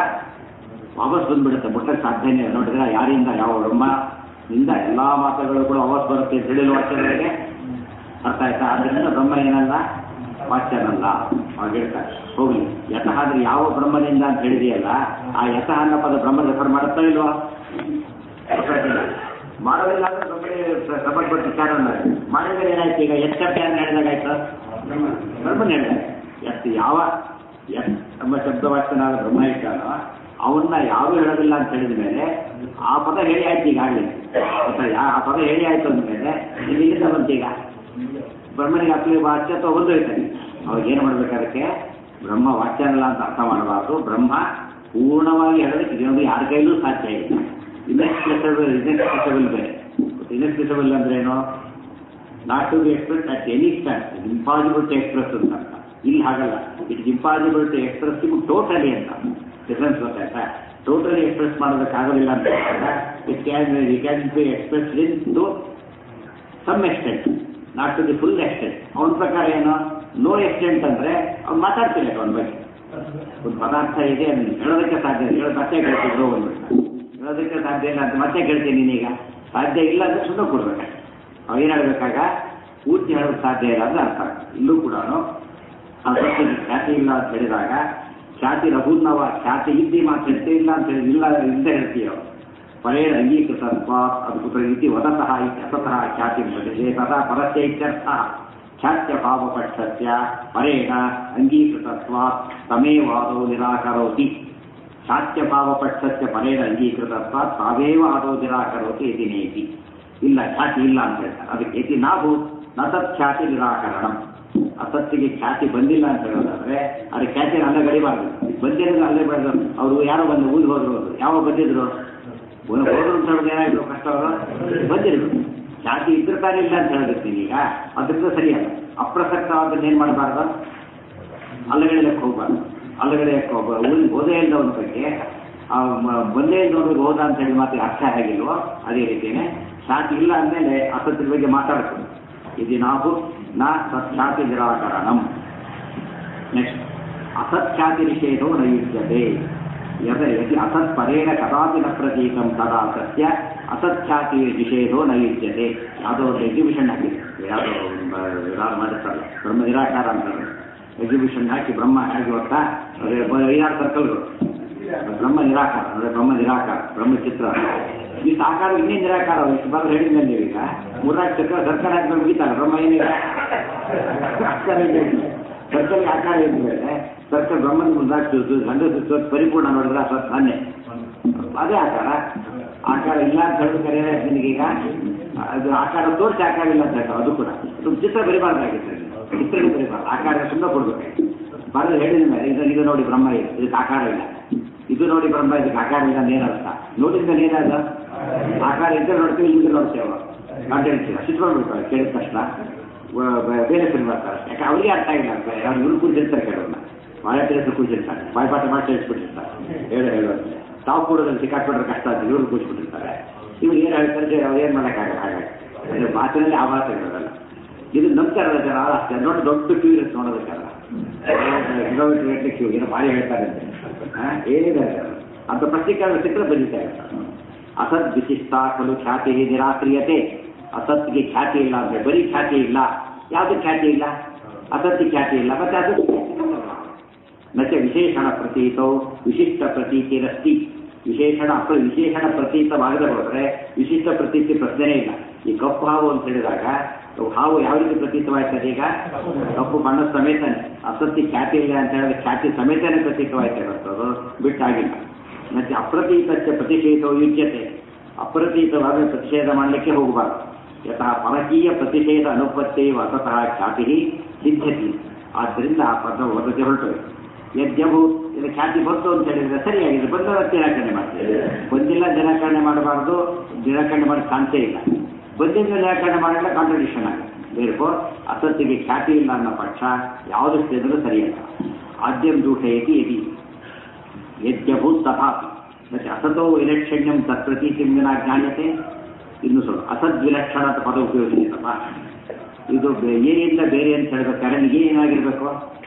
Speaker 1: ವಾಪಸ್ ಬಂದ್ಬಿಡುತ್ತೆ ಮುಟ್ಟಕ್ಕೆ ಸಾಧ್ಯನೇ ಇಲ್ಲ ನೋಡಿದ್ರೆ ಯಾರಿಂದ ಯಾವ ಬ್ರಹ್ಮನಿಂದ ಎಲ್ಲ ಮಾತುಗಳು ಕೂಡ ವಾಪಸ್ ಬರುತ್ತೆ ಅಂತ ಹೇಳಿಲ್ಲ ವಾಕ್ಯಗಳಿಗೆ ಅರ್ಥ ಆಯ್ತಾ ಅದರಿಂದ ಬ್ರಹ್ಮ ಏನಲ್ಲ ವಾಚ್ಯನಲ್ಲ ಅವಾಗ ಹೇಳ್ತಾರೆ ಹೋಗ್ಲಿ ಯತಃ ಅಂದ್ರೆ ಯಾವ ಬ್ರಹ್ಮನಿಂದ ಅಂತ ಹೇಳಿದೆಯಲ್ಲ ಆ ಯತಃ ಅನ್ನೋ ಪದ ಬ್ರಹ್ಮ ರೆಫರ್ ಮಾಡುತ್ತಾ ಇಲ್ವೋ ಗೊತ್ತಾಯ್ತಿಲ್ಲ? ಮಾಡೋದಿಲ್ಲ ಅಂದ್ರೆ ಬ್ರಹ್ಮನೇ ಸಂಬಂಧಪಟ್ಟ ವಿಚಾರ ಅನ್ನೋದು ಮಾಡಿದ್ರೆ ಏನಾಯ್ತು ಈಗ ಎಚ್ಚಪ್ಪ ಯಾರು ಹೇಳಿದಾಗಾಯ್ತು ಬ್ರಹ್ಮನ್ ಹೇಳಿದಾಗ ಎತ್ ಯಾವ ಎತ್ ನಮ್ಮ ಶಬ್ದವಾಚ್ಯನಾದ ಬ್ರಹ್ಮ ಇದ್ದಾನೋ ಅವನ್ನ ಯಾರು ಹೇಳೋದಿಲ್ಲ ಅಂತ ಹೇಳಿದ ಮೇಲೆ ಆ ಪದ ಹೇಳಿ ಆಯ್ತು ಈಗಾಗಲೇ ಗೊತ್ತಾ ಆ ಪದ ಹೇಳಿ ಆಯ್ತು ಅಂದಮೇಲೆ ಇಲ್ಲಿಂದ ಬಂತೀಗ ಬ್ರಹ್ಮನಿಗೆ ಅಪ್ಲಿ ವಾಚ್ಯ ಅಥವಾ ಒಂದು ಹೇಳ್ತಾನೆ ಅವಾಗ ಏನು ಮಾಡ್ಬೇಕು ಅದಕ್ಕೆ ಬ್ರಹ್ಮ ವಾಚ್ಯನಲ್ಲ ಅಂತ ಅರ್ಥ ಮಾಡಬಾರ್ದು ಬ್ರಹ್ಮ ಪೂರ್ಣವಾಗಿ ಹೇಳೋದಕ್ಕೆ ಇದೊಂದು ಯಾರ ಕೈಲೂ ಸಾಧ್ಯ ಇಲ್ಲ ಇನ್ಎಕ್ಸ್ಪ್ರೆಸಬಲ್ ಇನ್ಎಕ್ಸ್ಪ್ರೆಸಬಲ್ ಬೇರೆ ಇನ್ಎಕ್ಸ್ಪ್ರೆಸಬಲ್ ಅಂದ್ರೆ ಏನು not to be express at any stand impossible to express ಅಂತ ಅರ್ಥ ಇಲ್ಲಿ ಹಾಗಲ್ಲ it impossible to express totally ಅಂತ ಡಿಫ್ರೆನ್ಸ್ ಗೊತ್ತಾಯ್ತಾ ಟೋಟಲಿ ಎಕ್ಸ್ಪ್ರೆಸ್ ಮಾಡೋದಕ್ಕಾಗೋದಿಲ್ಲ ಅಂತ it can it can be express in to some extent not to the full extent ಅವನ ಪ್ರಕಾರ ಏನು ನೋ ಎಕ್ಸ್ಟೆಂಟ್ ಅಂದ್ರೆ ಅವ್ನು ಮಾತಾಡ್ತಿಲ್ಲ ಅವನ ಬಗ್ಗೆ ಒಂದು ಪದಾರ್ಥ ಇದೆ ಅದನ್ನು ಹೇಳೋದಕ್ಕೆ ಸಾಧ್ಯ ಇಲ್ಲ ಹೇಳೋದು ಮತ್ತೆ ಕೇಳ್ತಿದ್ರು ಒಂದು ಹೇಳೋದಕ್ಕೆ ಸಾಧ್ಯ ಇಲ್ಲ ಅಂತ ಮತ್ತೆ ಕೇಳ್ತೀನಿ ನೀನೀಗ ಸಾಧ್ಯ ಇಲ್ಲ ಅಂದ್ರೆ ಸುಮ್ಮನೆ ಕೊಡ್ಬೇಕು ಅವ ಏನು ಹೇಳ್ಬೇಕಾಗ ಪೂರ್ತಿ ಹೇಳೋಕ್ಕೆ ಸಾಧ್ಯ ಇಲ್ಲ ಅಂದ್ರೆ ಅರ್ಥ ಇಲ್ಲೂ ಕೂಡ ಅಸತ್ತಿಗೆ ಖ್ಯಾತಿ ಇಲ್ಲ ಅಂತ ಹೇಳಿದಾಗ ಖ್ಯಾತಿ ರಘುನ್ನವ ಖ್ಯಾತಿ ಇದ್ದಿ ಮಾತು ಹೇಳ್ತೇ ಇಲ್ಲ ಅಂತ ಹೇಳಿ ಇಲ್ಲ ಅಂತ ಹೇಳ್ತೀಯೋ ಪರೇಣ ಅಂಗೀಕೃತತ್ವ ಅದು ಕುತ್ರ ಇತಿ ವದತಃ ಇತಿ ಅಸತಃ ಖ್ಯಾತಿ ಭಜತೆ ತಥಾ ಪರಸ್ಯ ಇತ್ಯರ್ಥ ಖ್ಯಾತ್ಯ ಭಾವಪಕ್ಷಸ್ಯ ಪರೇಣ ಅಂಗೀಕೃತತ್ವ ತಮೇವಾದೋ ನಿರಾಕರೋತಿ ಖ್ಯಾತ್ಯ ಭಾವಪಕ್ಷಸ್ಯ ಪರೇಣ ಅಂಗೀಕೃತತ್ವ ತಾವೇವ ಆದೋ ನಿರಾಕರೋತಿ ಇತಿ ನೇತಿ ಇಲ್ಲ ಖ್ಯಾತಿ ಇಲ್ಲ ಅಂತ ಹೇಳ್ತಾರೆ ಅದಕ್ಕೆ ಇತಿ ನಾವು ನತತ್ ಖ್ಯಾತಿ ನಿರಾಕರಣ ಅಸತ್ತಿಗೆ ಖ್ಯಾತಿ ಬಂದಿಲ್ಲ ಅಂತ ಹೇಳೋದಾದ್ರೆ ಅದು ಖ್ಯಾತಿ ಅಲ್ಲೇ ಗಡಿಬಾರ್ದು ಬಂದಿರೋದು ಅಲ್ಲೇ ಬೆಳೆದ್ರು ಅವರು ಯಾರೋ ಬಂದು ಊರಿಗೆ ಹೋದ್ರು ಅವರು ಯಾವಾಗ ಬಂದಿದ್ರು ಒಂದು ಹೋದ್ರು ಅಂತ ಹೇಳೋದು ಏನಾದ್ರು ಕಷ್ಟ ಅವರು ಬಂದಿದ್ರು ಖ್ಯಾತಿ ಇದ್ರ ತಾನೇ ಇಲ್ಲ ಅಂತ ಹೇಳಿರ್ತೀನಿ ಈಗ ಅದರಿಂದ ಸರಿಯಲ್ಲ ಅಪ್ರಸಕ್ತವಾದನ್ನ ಏನ್ ಮಾಡಬಾರ್ದು ಅಲ್ಲಗಡೆಯಕ್ಕೆ ಹೋಗ್ಬಾರ್ದು ಅಲ್ಲಗಡೆಯಕ್ಕೆ ಹೋಗ್ಬ ಊರಿಗೆ ಹೋದೇ ಇಲ್ಲದವನ ಬಗ್ಗೆ ಆ ಮ- ಬಂದೇ ಇಲ್ಲದವ್ರಿಗೆ ಹೋದ ಅಂತ ಹೇಳಿ ಮಾತಿಗೆ ಅರ್ಥ ಆಗಿಲ್ವೋ ಅದೇ ರೀತಿಯೇ ಖ್ಯಾತಿ ಇಲ್ಲ ಅಂದಮೇಲೆ ಅಸತ್ತಿನ ಬಗ್ಗೆ ಮಾತಾಡ್ಕೊಂಡು ಇದು ನಾವು ನ ಸತ್ಖ್ಯಾತಿ ನಿರಾಕರಣಂ ನೆಕ್ಸ್ಟ್ ಅಸತ್ಖ್ಯಾತಿ ನಿಷೇಧೋ ನ ಯುಜ್ಯತೆ ಯದ ಯದಿ ಅಸತ್ ಪರೇಣ ಕದಾಪಿ ನ ಪ್ರತೀಕಂ ತದಾ ಸತ್ಯ ಅಸತ್ಖ್ಯಾತಿ ನಿಷೇಧೋ ನ ಯುಜ್ಯತೆ ಯಾವುದೋ ಒಂದು ಎಕ್ಸಿಬಿಷನ್ ಹಾಕಿ ಯಾವುದೋ ಯಾರು ಮಾಡಿರ್ತಾರಲ್ಲ ಬ್ರಹ್ಮ ನಿರಾಕಾರ ಅಂತಾರೆ ಎಕ್ಸಿಬಿಷನ್ ಹಾಕಿ ಬ್ರಹ್ಮ ಹೇಗೆ ಗೊತ್ತಾ ಐದಾರು ಸರ್ಕಲ್ಗಳು ಬ್ರಹ್ಮ ನಿರಾಕಾರ ಅಂದ್ರೆ ಬ್ರಹ್ಮ ನಿರಾಕಾರ ಬ್ರಹ್ಮ ಚಿತ್ರ ಈ ಸಾಕಾರ ಇನ್ನೇನು ನಿರಾಕಾರ ಇಷ್ಟು ಬಂದ್ರೆ ಹೇಳಿದ್ಮೇಲೆ ನೀವೀಗ ಮೂರ್ನಾಲ್ಕು ಚಕ್ರ ಸರ್ಕಾರ ಹಾಕಿದ್ರೆ ಮುಗಿತಾರೆ ಬ್ರಹ್ಮ ಏನಿಲ್ಲ ಆಕಾರ ಇಲ್ಲ ಸರ್ಕಲ್ಗೆ ಆಕಾರ ಇದ್ಮೇಲೆ ಸರ್ಕಲ್ ಬ್ರಹ್ಮನ ಮುಂದಾಕ್ ಗಂಡ ಸುತ್ತ ಪರಿಪೂರ್ಣ ನೋಡಿದ್ರೆ ಸ್ವಲ್ಪ ತಾನೆ ಅದೇ ಆಕಾರ ಆಕಾರ ಇಲ್ಲ ಅಂತ ಹೇಳಿದ್ರೆ ಕರೆಯಲ್ಲ ನಿನಗೀಗ ಅದು ಆಕಾರ ತೋರಿಸಿ ಆಕಾರ ಇಲ್ಲ ಅಂತ ಹೇಳ್ತಾರೆ ಅದು ಕೂಡ ಅದು ಚಿತ್ರ ಬರಿಬಾರ್ದಾಗಿತ್ತು ಚಿತ್ರ ಬರಿಬಾರ್ದು ಆಕಾರ ಸುಮ್ಮನೆ ಕೊಡ್ಬೇಕಾಗಿತ್ತು ಬರೋದು ಹೇಳಿದ ಮೇಲೆ ಇದು ಇದು ನೋಡಿ ಬ್ರಹ್ಮ ಇದೆ ಇದಕ್ಕೆ ಆಕಾರ ಇಲ್ಲ ಇದು ನೋಡಿ ಬ್ರಹ್ಮ ಇದಕ್ಕೆ ಆಕಾರ ಇಲ್ಲ ಅಂತ ಏನರ್ಥ ನೋಡಿದ ಮೇಲೆ ಏನಾದ ಆಕಾರ ಇದ್ರೆ ನೋಡ್ತೀವಿ ಇಲ್ಲದೆ ನೋಡ್ತೇವೆ ಕಾಂಟೆಂಟ್ಸ್ ಸಿಟ್ಕೊಂಡ್ಬಿಡ್ತಾರೆ ಕೇಳಿದ ತಕ್ಷಣ ವ- ಬ- ಬೇರೆ ಸರಿ ಬರ್ತಾರೆ ಯಾಕೆ ಅವ್ರಿಗೆ ಅರ್ಥ ಆಗಿಲ್ಲ ಅಂತ ಅವ್ರು ಇವ್ರು ಕೂರಿಸಿರ್ತಾರೆ ಕೆಲವ್ರನ್ನ ಬಾಳೆ ಹೆಸರು ಕೂರಿಸಿರ್ತಾರೆ ಬಾಯ್ಪಾಠ ಮಾಡಿ ಸೇರಿಸ್ಬಿಟ್ಟಿರ್ತಾರೆ ಹೇಳು ಹೇಳು ಅಂತ ತಾವು ಕೂಡೋದ್ರಲ್ಲಿ ಸಿಕ್ಕಾಕ್ಬಿಟ್ರೆ ಕಷ್ಟ ಅಂತ ಇವ್ರು ಕೂರಿಸ್ಬಿಟ್ಟಿರ್ತಾರೆ ಇವ್ರು ಏನು ಹೇಳ್ತಾರೆ ಅವ್ರು ಏನು ಮಾಡೋಕ್ಕಾಗಲ್ಲ ಹಾಗಾಗಿ ಅಂದ್ರೆ ಮಾತಿನಲ್ಲಿ ಆ ಮಾತು ಇರೋದಲ್ಲ ಇದು ನಂಬ್ತಾರಲ್ಲ ಜನ ಅಷ್ಟೇ ನೋಡಿ ದೊಡ್ಡ ಕ್ಯೂ ಇರುತ್ತೆ ನೋಡೋದಕ್ಕೆಲ್ಲ ಕಿಲೋಮೀಟರ್ ಗಟ್ಟಲೆ ಕ್ಯೂ ಏನೋ ಭಾರಿ ಹೇಳ್ತಾರೆ ಅಂತ ಹಾ, ಏನಿದೆ ಅದು? ಅಂತ ಪ್ರತ್ಯೇಕ ಸಿಕ್ಕರೆ ಬರೀತಾ ಇರ್ತಾರೆ ಅಸತ್ ವಿಶಿಷ್ಟ ಖಲು ಖ್ಯಾತಿ ನಿರಾಕ್ರಿಯತೆ ಅಸತ್ಗೆ ಖ್ಯಾತಿ ಇಲ್ಲ ಅಂದ್ರೆ ಬರೀ ಖ್ಯಾತಿ ಇಲ್ಲ ಯಾವ್ದು ಖ್ಯಾತಿ ಇಲ್ಲ ಅಸತ್ಯ ಖ್ಯಾತಿ ಇಲ್ಲ ಮತ್ತೆ ಅದು ನಚ ವಿಶೇಷಣ ಪ್ರತೀತೋ ವಿಶಿಷ್ಟ ಪ್ರತೀತಿರಸ್ತಿ ವಿಶೇಷಣ ಅಥವಾ ವಿಶೇಷಣ ಪ್ರತೀತವಾಗದೆ ಹೋದರೆ ವಿಶಿಷ್ಟ ಪ್ರತೀತಿ ಪ್ರಶ್ನೆನೇ ಇಲ್ಲ ಈ ಕಪ್ಪು ಹಾವು ಅಂತ ಹೇಳಿದಾಗ ಹಾವು ಯಾವ ರೀತಿ ಪ್ರತೀತವಾಯ್ತದೆ ಈಗ ಕಪ್ಪು ಬಣ್ಣದ ಸಮೇತನೇ ಅಸತ್ಯ ಖ್ಯಾತಿ ಇಲ್ಲ ಅಂತ ಹೇಳಿದ್ರೆ ಖ್ಯಾತಿ ಸಮೇತನೇ ಪ್ರತೀತವಾಯ್ತಾ ಇರುತ್ತದು ಬಿಟ್ಟಾಗಿಲ್ಲ ಮತ್ತೆ ಅಪ್ರತೀತಕ್ಕೆ ಪ್ರತಿಷೇಧವು ಯುಜ್ಯತೆ ಅಪ್ರತೀತವಾದ ಪ್ರತಿಷೇಧ ಮಾಡಲಿಕ್ಕೆ ಹೋಗಬಾರ್ದು ಯತಃ ಪರಕೀಯ ಪ್ರತಿಷೇಧ ಅನುಪತ್ತೇವ ಅಸತಃ ಖ್ಯಾತಿ ಸಿದ್ಧತಿ ಆದ್ದರಿಂದ ಆ ಪದ ವದತಿ ಹೊರಟೋಯ್ತು ಯಜ್ಞವು ಇದು ಖ್ಯಾತಿ ಬಂತು ಅಂತ ಹೇಳಿದ್ರೆ ಸರಿಯಾಗಿದೆ ಬಂದವತ್ತು ನಿರಾಕರಣೆ ಮಾಡ್ತೀವಿ ಬಂದಿಲ್ಲ ನಿರಾಕರಣೆ ಮಾಡಬಾರ್ದು ನಿರಾಕರಣೆ ಮಾಡಿ ಕಾಣ್ತೇ ಇಲ್ಲ ಬಂದಿದ್ದ ನಿರಾಕರಣೆ ಮಾಡಿದ್ರೆ ಕಾಂಟ್ರಡಿಕ್ಷನ್ ಆಗುತ್ತೆ ಬೇರ್ಕೋ ಅಸತ್ತಿಗೆ ಖ್ಯಾತಿ ಇಲ್ಲ ಅನ್ನೋ ಪಕ್ಷ ಯಾವುದಕ್ಕೆ ಇದ್ರೂ ಸರಿಯಲ್ಲ ಆದ್ಯಂ ದೂಷಯತಿ ಯದಿ ಯಜ್ಞಭೂತ್ ತಥಾಪಿ ಮತ್ತೆ ಅಸತೋ ವಿಲಕ್ಷಣ್ಯಂ ತತ್ಪ್ರತೀತಿಂ ವಿನಾ ಜ್ಞಾನ್ಯತೆ ಇನ್ನು ಸ್ವಲ್ಪ ಅಸದ್ವಿಲಕ್ಷಣ ಅಂತ ಪದ ಉಪಯೋಗಿಸಿದಪ್ಪ ಇದು ಬೆ- ಏನಿಲ್ಲ ಬೇರೆ ಅಂತ ಹೇಳ್ಬೇಕಾದ್ರೆ ನಿನಗೆ ಏನಾಗಿರ್ಬೇಕು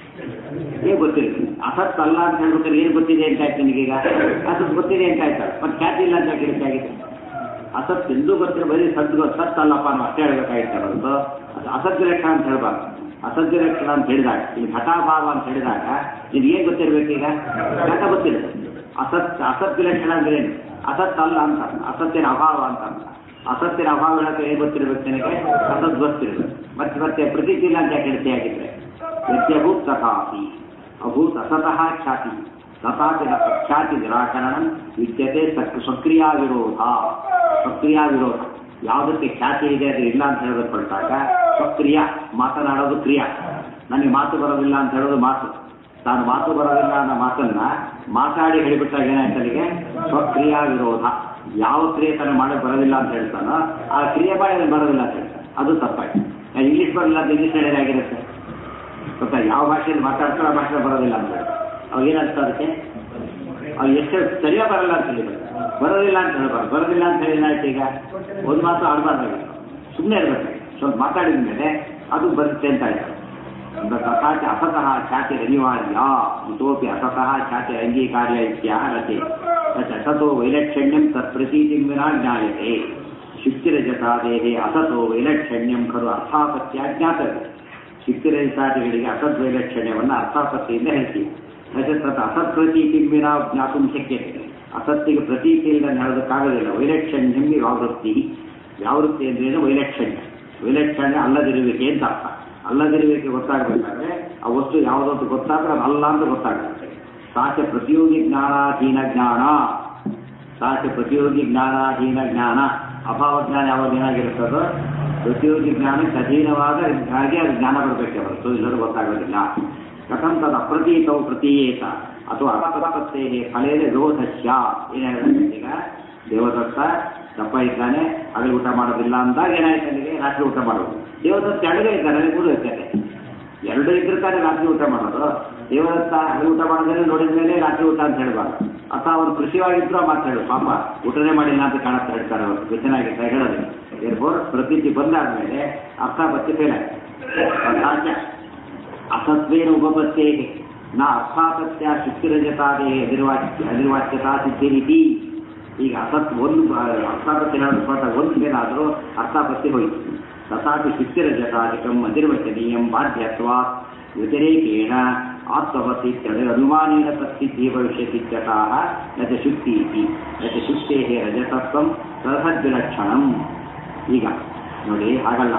Speaker 1: ಏನ್ ಗೊತ್ತಿರುತ್ತೆ ಅಸತ್ ಅಲ್ಲ ಅಂತ ಹೇಳ್ಬೇಕಾದ್ರೆ ಏನು ಗೊತ್ತಿದೆ ಅಂತ ಆಯ್ತು ನಿನಗೀಗ ಅಸತ್ ಗೊತ್ತಿದೆ ಅಂತ ಆಯ್ತಲ್ಲ ಮತ್ತೆ ಖ್ಯಾತಿ ಇಲ್ಲ ಅಂತ ಹೇಳಿದ್ದಾಗಿದೆ ಅಸತ್ ಎಂದೂ ಗೊತ್ತಿರೋ ಬರೀ ಸತ್ ಗೊ- ಸತ್ ಅಲ್ಲಪ್ಪ ನಾವು ಅಷ್ಟೇ ಹೇಳ್ಬೇಕಾಗಿತ್ತು ಹೊರತು ಅದು ಅಸತ್ ಲಕ್ಷಣ ಅಂತ ಹೇಳ್ಬಾರ್ದು ಅಸತ್ಯ ಲಕ್ಷಣ ಅಂತ ಹೇಳಿದಾಗ ಇಲ್ಲಿ ಘಟಾಭಾವ ಅಂತ ಹೇಳಿದಾಗ ಇದು ಏನ್ ಗೊತ್ತಿರ್ಬೇಕೀಗ ಘಟ ಗೊತ್ತಿರುತ್ತೆ ಅಸತ್ ಅಸತ್ಯ ಲಕ್ಷಣ ಅಂದ್ರೆ ಏನು ಅಸತ್ ಅಲ್ಲ ಅಂತ ಅಸತ್ಯನ ಅಭಾವ ಅಂತ ಅರ್ಥ. ಅಸತ್ಯನ ಅಭಾವ ಹೇಳಕ್ಕೆ ಏನ್ ಗೊತ್ತಿರ್ಬೇಕು ನಿನಗೆ ಅಸತ್ ಗೊತ್ತಿರ್ಬೇಕು ಮತ್ತೆ ಮತ್ತೆ ಪ್ರತೀತಿ ಇಲ್ಲ ಅಂತ ಯಾಕೆ ಹೇಳ್ತೀಯ ಆಗಿದ್ರೆ ಯಜ್ಞಭೂತ್ ತಥಾಪಿ ಅಭೂತ್ ಅಸತಃ ಖ್ಯಾತಿ ತಥಾಪಿ ನ ಖ್ಯಾತಿ ನಿರಾಕರಣ ವಿದ್ಯತೆ ಸಕ್ ಸಕ್ರಿಯಾ ವಿರೋಧ ಸಕ್ರಿಯಾ ವಿರೋಧ ಯಾವುದಕ್ಕೆ ಖ್ಯಾತಿ ಇದೆ ಅದು ಇಲ್ಲ ಅಂತ ಹೇಳೋದು ಹೊರಟಾಗ ಸಕ್ರಿಯ ಮಾತನಾಡೋದು ಕ್ರಿಯಾ ನನಗೆ ಮಾತು ಬರೋದಿಲ್ಲ ಅಂತ ಹೇಳೋದು ಮಾತು ತಾನು ಮಾತು ಬರೋದಿಲ್ಲ ಅನ್ನೋ ಮಾತನ್ನ ಮಾತಾಡಿ ಹೇಳಿಬಿಟ್ಟಾಗ ಏನಾಯ್ತು ಅಲ್ಲಿಗೆ ಸ್ವಕ್ರಿಯಾ ವಿರೋಧ ಯಾವ ಕ್ರಿಯೆ ತಾನು ಮಾಡಕ್ ಬರೋದಿಲ್ಲ ಅಂತ ಹೇಳ್ತಾನೋ ಆ ಕ್ರಿಯೆ ಮಾಡಿ ಅದಕ್ಕೆ ಬರೋದಿಲ್ಲ ಅಂತ ಹೇಳ್ತಾನೆ ಅದು ತಪ್ಪಾಯ್ತು ಇಂಗ್ಲೀಷ್ ಬರಲಿಲ್ಲ ಅಂತ ಇಂಗ್ಲೀಷ್ ಹೇಳೋದಾಗಿರುತ್ತೆ ಗೊತ್ತಾ ಯಾವ ಭಾಷೆಯಲ್ಲಿ ಮಾತಾಡ್ತಾರೋ ಆ ಭಾಷೆ ಬರೋದಿಲ್ಲ ಅಂತ ಹೇಳಿ ಅವಾಗ ಏನಂತ ಅದಕ್ಕೆ ಅವ್ರು ಎಷ್ಟು ಸರಿಯಾಗಿ ಬರಲ್ಲ ಅಂತ ಹೇಳಿದ್ರು ಬರೋದಿಲ್ಲ ಅಂತ ಹೇಳ್ಬಾರ್ದು ಬರೋದಿಲ್ಲ ಅಂತ ಹೇಳಿ ಏನಾಯ್ತು ಈಗ ಒಂದು ಮಾತು ಆಡಬಾರ್ದಾಗಿತ್ತು ಸುಮ್ಮನೆ ಇರ್ಬೇಕಾಗಿತ್ತು ಸ್ವಲ್ಪ ಮಾತಾಡಿದ ಮೇಲೆ ಅದು ಬರುತ್ತೆ ಅಂತ ಆಯ್ತು ಅಂದ್ರೆ ತಥಾ ಚ ಅಸತಃ ಖ್ಯಾತಿ ಅನಿವಾರ್ಯ ಇತೋಪಿ ಅಸತಃ ಖ್ಯಾತಿ ಅಂಗೀಕಾರ್ಯ ಇತ್ಯಾಹ ರಚೆ ತತ್ ಅಸತೋ ವೈಲಕ್ಷಣ್ಯಂ ತತ್ ಪ್ರತೀತಿಂ ವಿನಾ ಜ್ಞಾಯತೆ ಶುಕ್ತಿರಜತಾದೇಹಿ ಅಸತೋ ವೈಲಕ್ಷಣ್ಯಂ ಖಲು ಅರ್ಥಾಪತ್ಯ ಜ್ಞಾತವ್ಯ ಶುಕ್ತಿರಜತಾದಿಗಳಿಗೆ ಅಸತ್ ವೈಲಕ್ಷಣ್ಯವನ್ನು ಅರ್ಥಾಪತ್ತಿಯಿಂದ ಹೇಳ್ತೀವಿ ರಜತದ ಅಸತ್ಪ್ರತೀತಿ ವಿನ ಜ್ಞಾತು ಶಕ್ಯತೆ ಅಸತ್ತಿಗೆ ಪ್ರತೀತಿ ಇಲ್ಲದೆ ಹೇಳೋದಕ್ಕಾಗೋದಿಲ್ಲ ವೈಲಕ್ಷಣ್ಯಂ ವ್ಯಾವೃತ್ತಿ ವ್ಯಾವೃತ್ತಿ ಅಂದ್ರೇನು ವೈಲಕ್ಷಣ್ಯ ವೈಲಕ್ಷಣ್ಯ ಅಲ್ಲದಿರುವಿಕೆ ಅಂತ ಅರ್ಥ ಅಲ್ಲದಿರುವಿಕೆ ಗೊತ್ತಾಗಬೇಕಾದ್ರೆ ಆ ವಸ್ತು ಯಾವುದಂತ ಗೊತ್ತಾದ್ರೆ ಅದು ಅಲ್ಲ ಅಂತ ಗೊತ್ತಾಗುತ್ತೆ ಸಾಚ ಪ್ರತಿಯೋಗಿ ಜ್ಞಾನಾಧೀನ ಜ್ಞಾನ ಸಾಚ ಪ್ರತಿಯೋಗಿ ಜ್ಞಾನಾಧೀನ ಜ್ಞಾನ ಅಭಾವ ಜ್ಞಾನ ಯಾವಾಗ ಏನಾಗಿರುತ್ತದೋ ಪ್ರತಿಯೋಗಿ ಜ್ಞಾನಕ್ಕೆ ಅಧೀನವಾದ ಹಾಗೆ ಅದು ಜ್ಞಾನ ಬರಬೇಕೆ ಹೊರತು ಎಲ್ಲರೂ ಗೊತ್ತಾಗೋದಿಲ್ಲ ಕಥಂ ತದ ಅಪ್ರತೀತವು ಪ್ರತೀಯೇತ ಅಥವಾ ಅಪತಪತ್ತೇ ಫಲೇನ ರೋಧಸ್ಯ ಏನಾಗುತ್ತೆ ಈಗ ದೇವದತ್ತ ದಪ್ಪ ಇದ್ದಾನೆ ಹಗಲು ಊಟ ಮಾಡೋದಿಲ್ಲ ಅಂದಾಗ ಏನಾಯ್ತು ಅಲ್ಲಿಗೆ ರಾತ್ರಿ ಊಟ ಮಾಡೋದು ದೇವದತ್ತ ಎರಡೇ ಇದ್ದಾನೆ ನನಗೆ ಕೂಡ ಇರ್ತಾರೆ ಎರಡು ಇದ್ರೆ ತಾನೇ ರಾತ್ರಿ ಊಟ ಮಾಡೋದು ದೇವದತ್ತ ಹಗಲು ಊಟ ಮಾಡೋದ್ರೆ ನೋಡಿದ ಮೇಲೆ ರಾತ್ರಿ ಊಟ ಅಂತ ಹೇಳ್ಬಾರ್ದು ಅಥವಾ ಅವ್ರು ಕೃಷಿವಾಗಿದ್ರು ಮಾತು ಹೇಳು ಪಾಪ ಊಟನೇ ಮಾಡಿಲ್ಲ ಅಂತ ಕಾಣುತ್ತೆ ಹೇಳ್ತಾರೆ ಅವರು ಕೃಷ್ಣನಾಗಿರ್ತಾರೆ ಹೇಳೋದಿಲ್ಲ ಏರ್ಬೋರ್ ಪ್ರತೀತಿ ಬಂದಾದ್ಮೇಲೆ ಅರ್ಥ ಬತ್ತಿ ಫೇಲ್ ಆಯ್ತು ಅಸತ್ವೇನ ಉಪಪತ್ತೇ ನಾ ಅರ್ಥಾಪತ್ಯ ಶುಕ್ತಿರಜತಾದೇ ಅನಿರ್ವಾಚ್ಯ ಅನಿರ್ವಾಚ್ಯತಾ ಸಿದ್ಧಿರಿತಿ ಈಗ ಅಸತ್ ಒಂದು ಅರ್ಥಾಪತ್ಯ ಹೇಳೋದು ಒಂದು ಮೇಲಾದರೂ ಅರ್ಥಾಪತ್ಯ ಹೋಯಿತು ತಥಾಪಿ ಶುಕ್ತಿರಜತಾದಿಕಂ ಅನಿರ್ವಚನೀಯಂ ಬಾಧ್ಯತ್ವ ವ್ಯತಿರೇಕೇಣ ಆತ್ಮವತಿ ಅನುಮಾನೇನ ತತ್ಸಿದ್ಧಿ ಭವಿಷ್ಯತಿತ್ಯತಃ ನ ಚ ಶುಕ್ತಿ ಇತಿ ನ ಚ ಶುಕ್ತೇಃ ರಜತತ್ವಂ ತದ್ವಿಲಕ್ಷಣಂ ಈಗ ನೋಡಿ ಹಾಗಲ್ಲ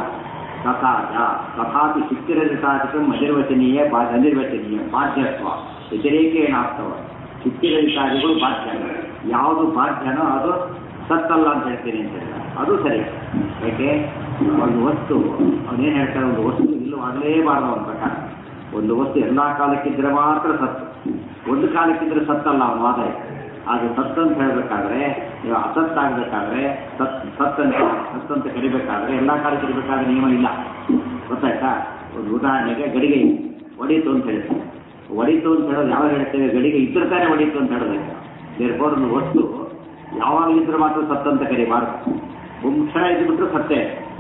Speaker 1: ತಥಾಚ ತಥಾಪಿ ಶುಕ್ತಿರಜತಾದಿಕಂ ಅನಿರ್ವಚನೀಯ ಬಾ ಅನಿರ್ವಚನೀಯ ಬಾಧ್ಯತ್ವ ವ್ಯತಿರೇಕೇಣಾಸ್ತವ ಶುಕ್ತಿರಜತಾದಿಗಳು ಬಾಧ್ಯ ಯಾವುದು ಬಾಧ್ಯನೋ ಅದು ಸತ್ತಲ್ಲ ಅಂತ ಹೇಳ್ತೀನಿ ಅಂತ ಹೇಳಿದ ಅದು ಸರಿ ಯಾಕೆ ಒಂದು ವಸ್ತು ಅವನೇನು ಹೇಳ್ತಾರೆ ಒಂದು ವಸ್ತು ಇಲ್ಲವಾಗಲೇಬಾರದು ಅವನ ಪ್ರಕಾರ ಒಂದು ವಸ್ತು ಎಲ್ಲ ಕಾಲಕ್ಕಿದ್ರೆ ಮಾತ್ರ ಸತ್ತು ಒಂದು ಕಾಲಕ್ಕಿದ್ರೆ ಸತ್ತಲ್ಲ ಅವನ ವಾದ ಇದೆ ಅದು ಸತ್ ಅಂತ ಹೇಳಬೇಕಾದ್ರೆ ನೀವು ಅಸತ್ತಾಗಬೇಕಾದ್ರೆ ಸತ್ ಸತ್ ಅಂತ ಸತ್ ಅಂತ ಕರಿಬೇಕಾದ್ರೆ ಎಲ್ಲ ಕಾಲಕ್ಕೆ ಇರಬೇಕಾದ್ರೆ ನಿಯಮ ಇಲ್ಲ ಗೊತ್ತಾಯ್ತಾ ಒಂದು ಉದಾಹರಣೆಗೆ ಗಡಿಗೆ ಒಡೀತು ಅಂತ ಹೇಳ್ತೀವಿ ಒಡೀತು ಅಂತ ಹೇಳೋದು ಯಾವಾಗ ಹೇಳ್ತೇವೆ ಗಡಿಗೆ ಇದ್ರೆ ತಾನೇ ಒಡೀತು ಅಂತ ಹೇಳೋದಕ್ಕೆ ಬೇರೆ ಒಂದು ವಸ್ತು ಯಾವಾಗ ಇದ್ರೆ ಮಾತ್ರ ಸತ್ ಅಂತ ಕರಿಬಾರ್ದು ಒಂದು ಕ್ಷಣ ಇದ್ಬಿಟ್ರು ಸತ್ತೆ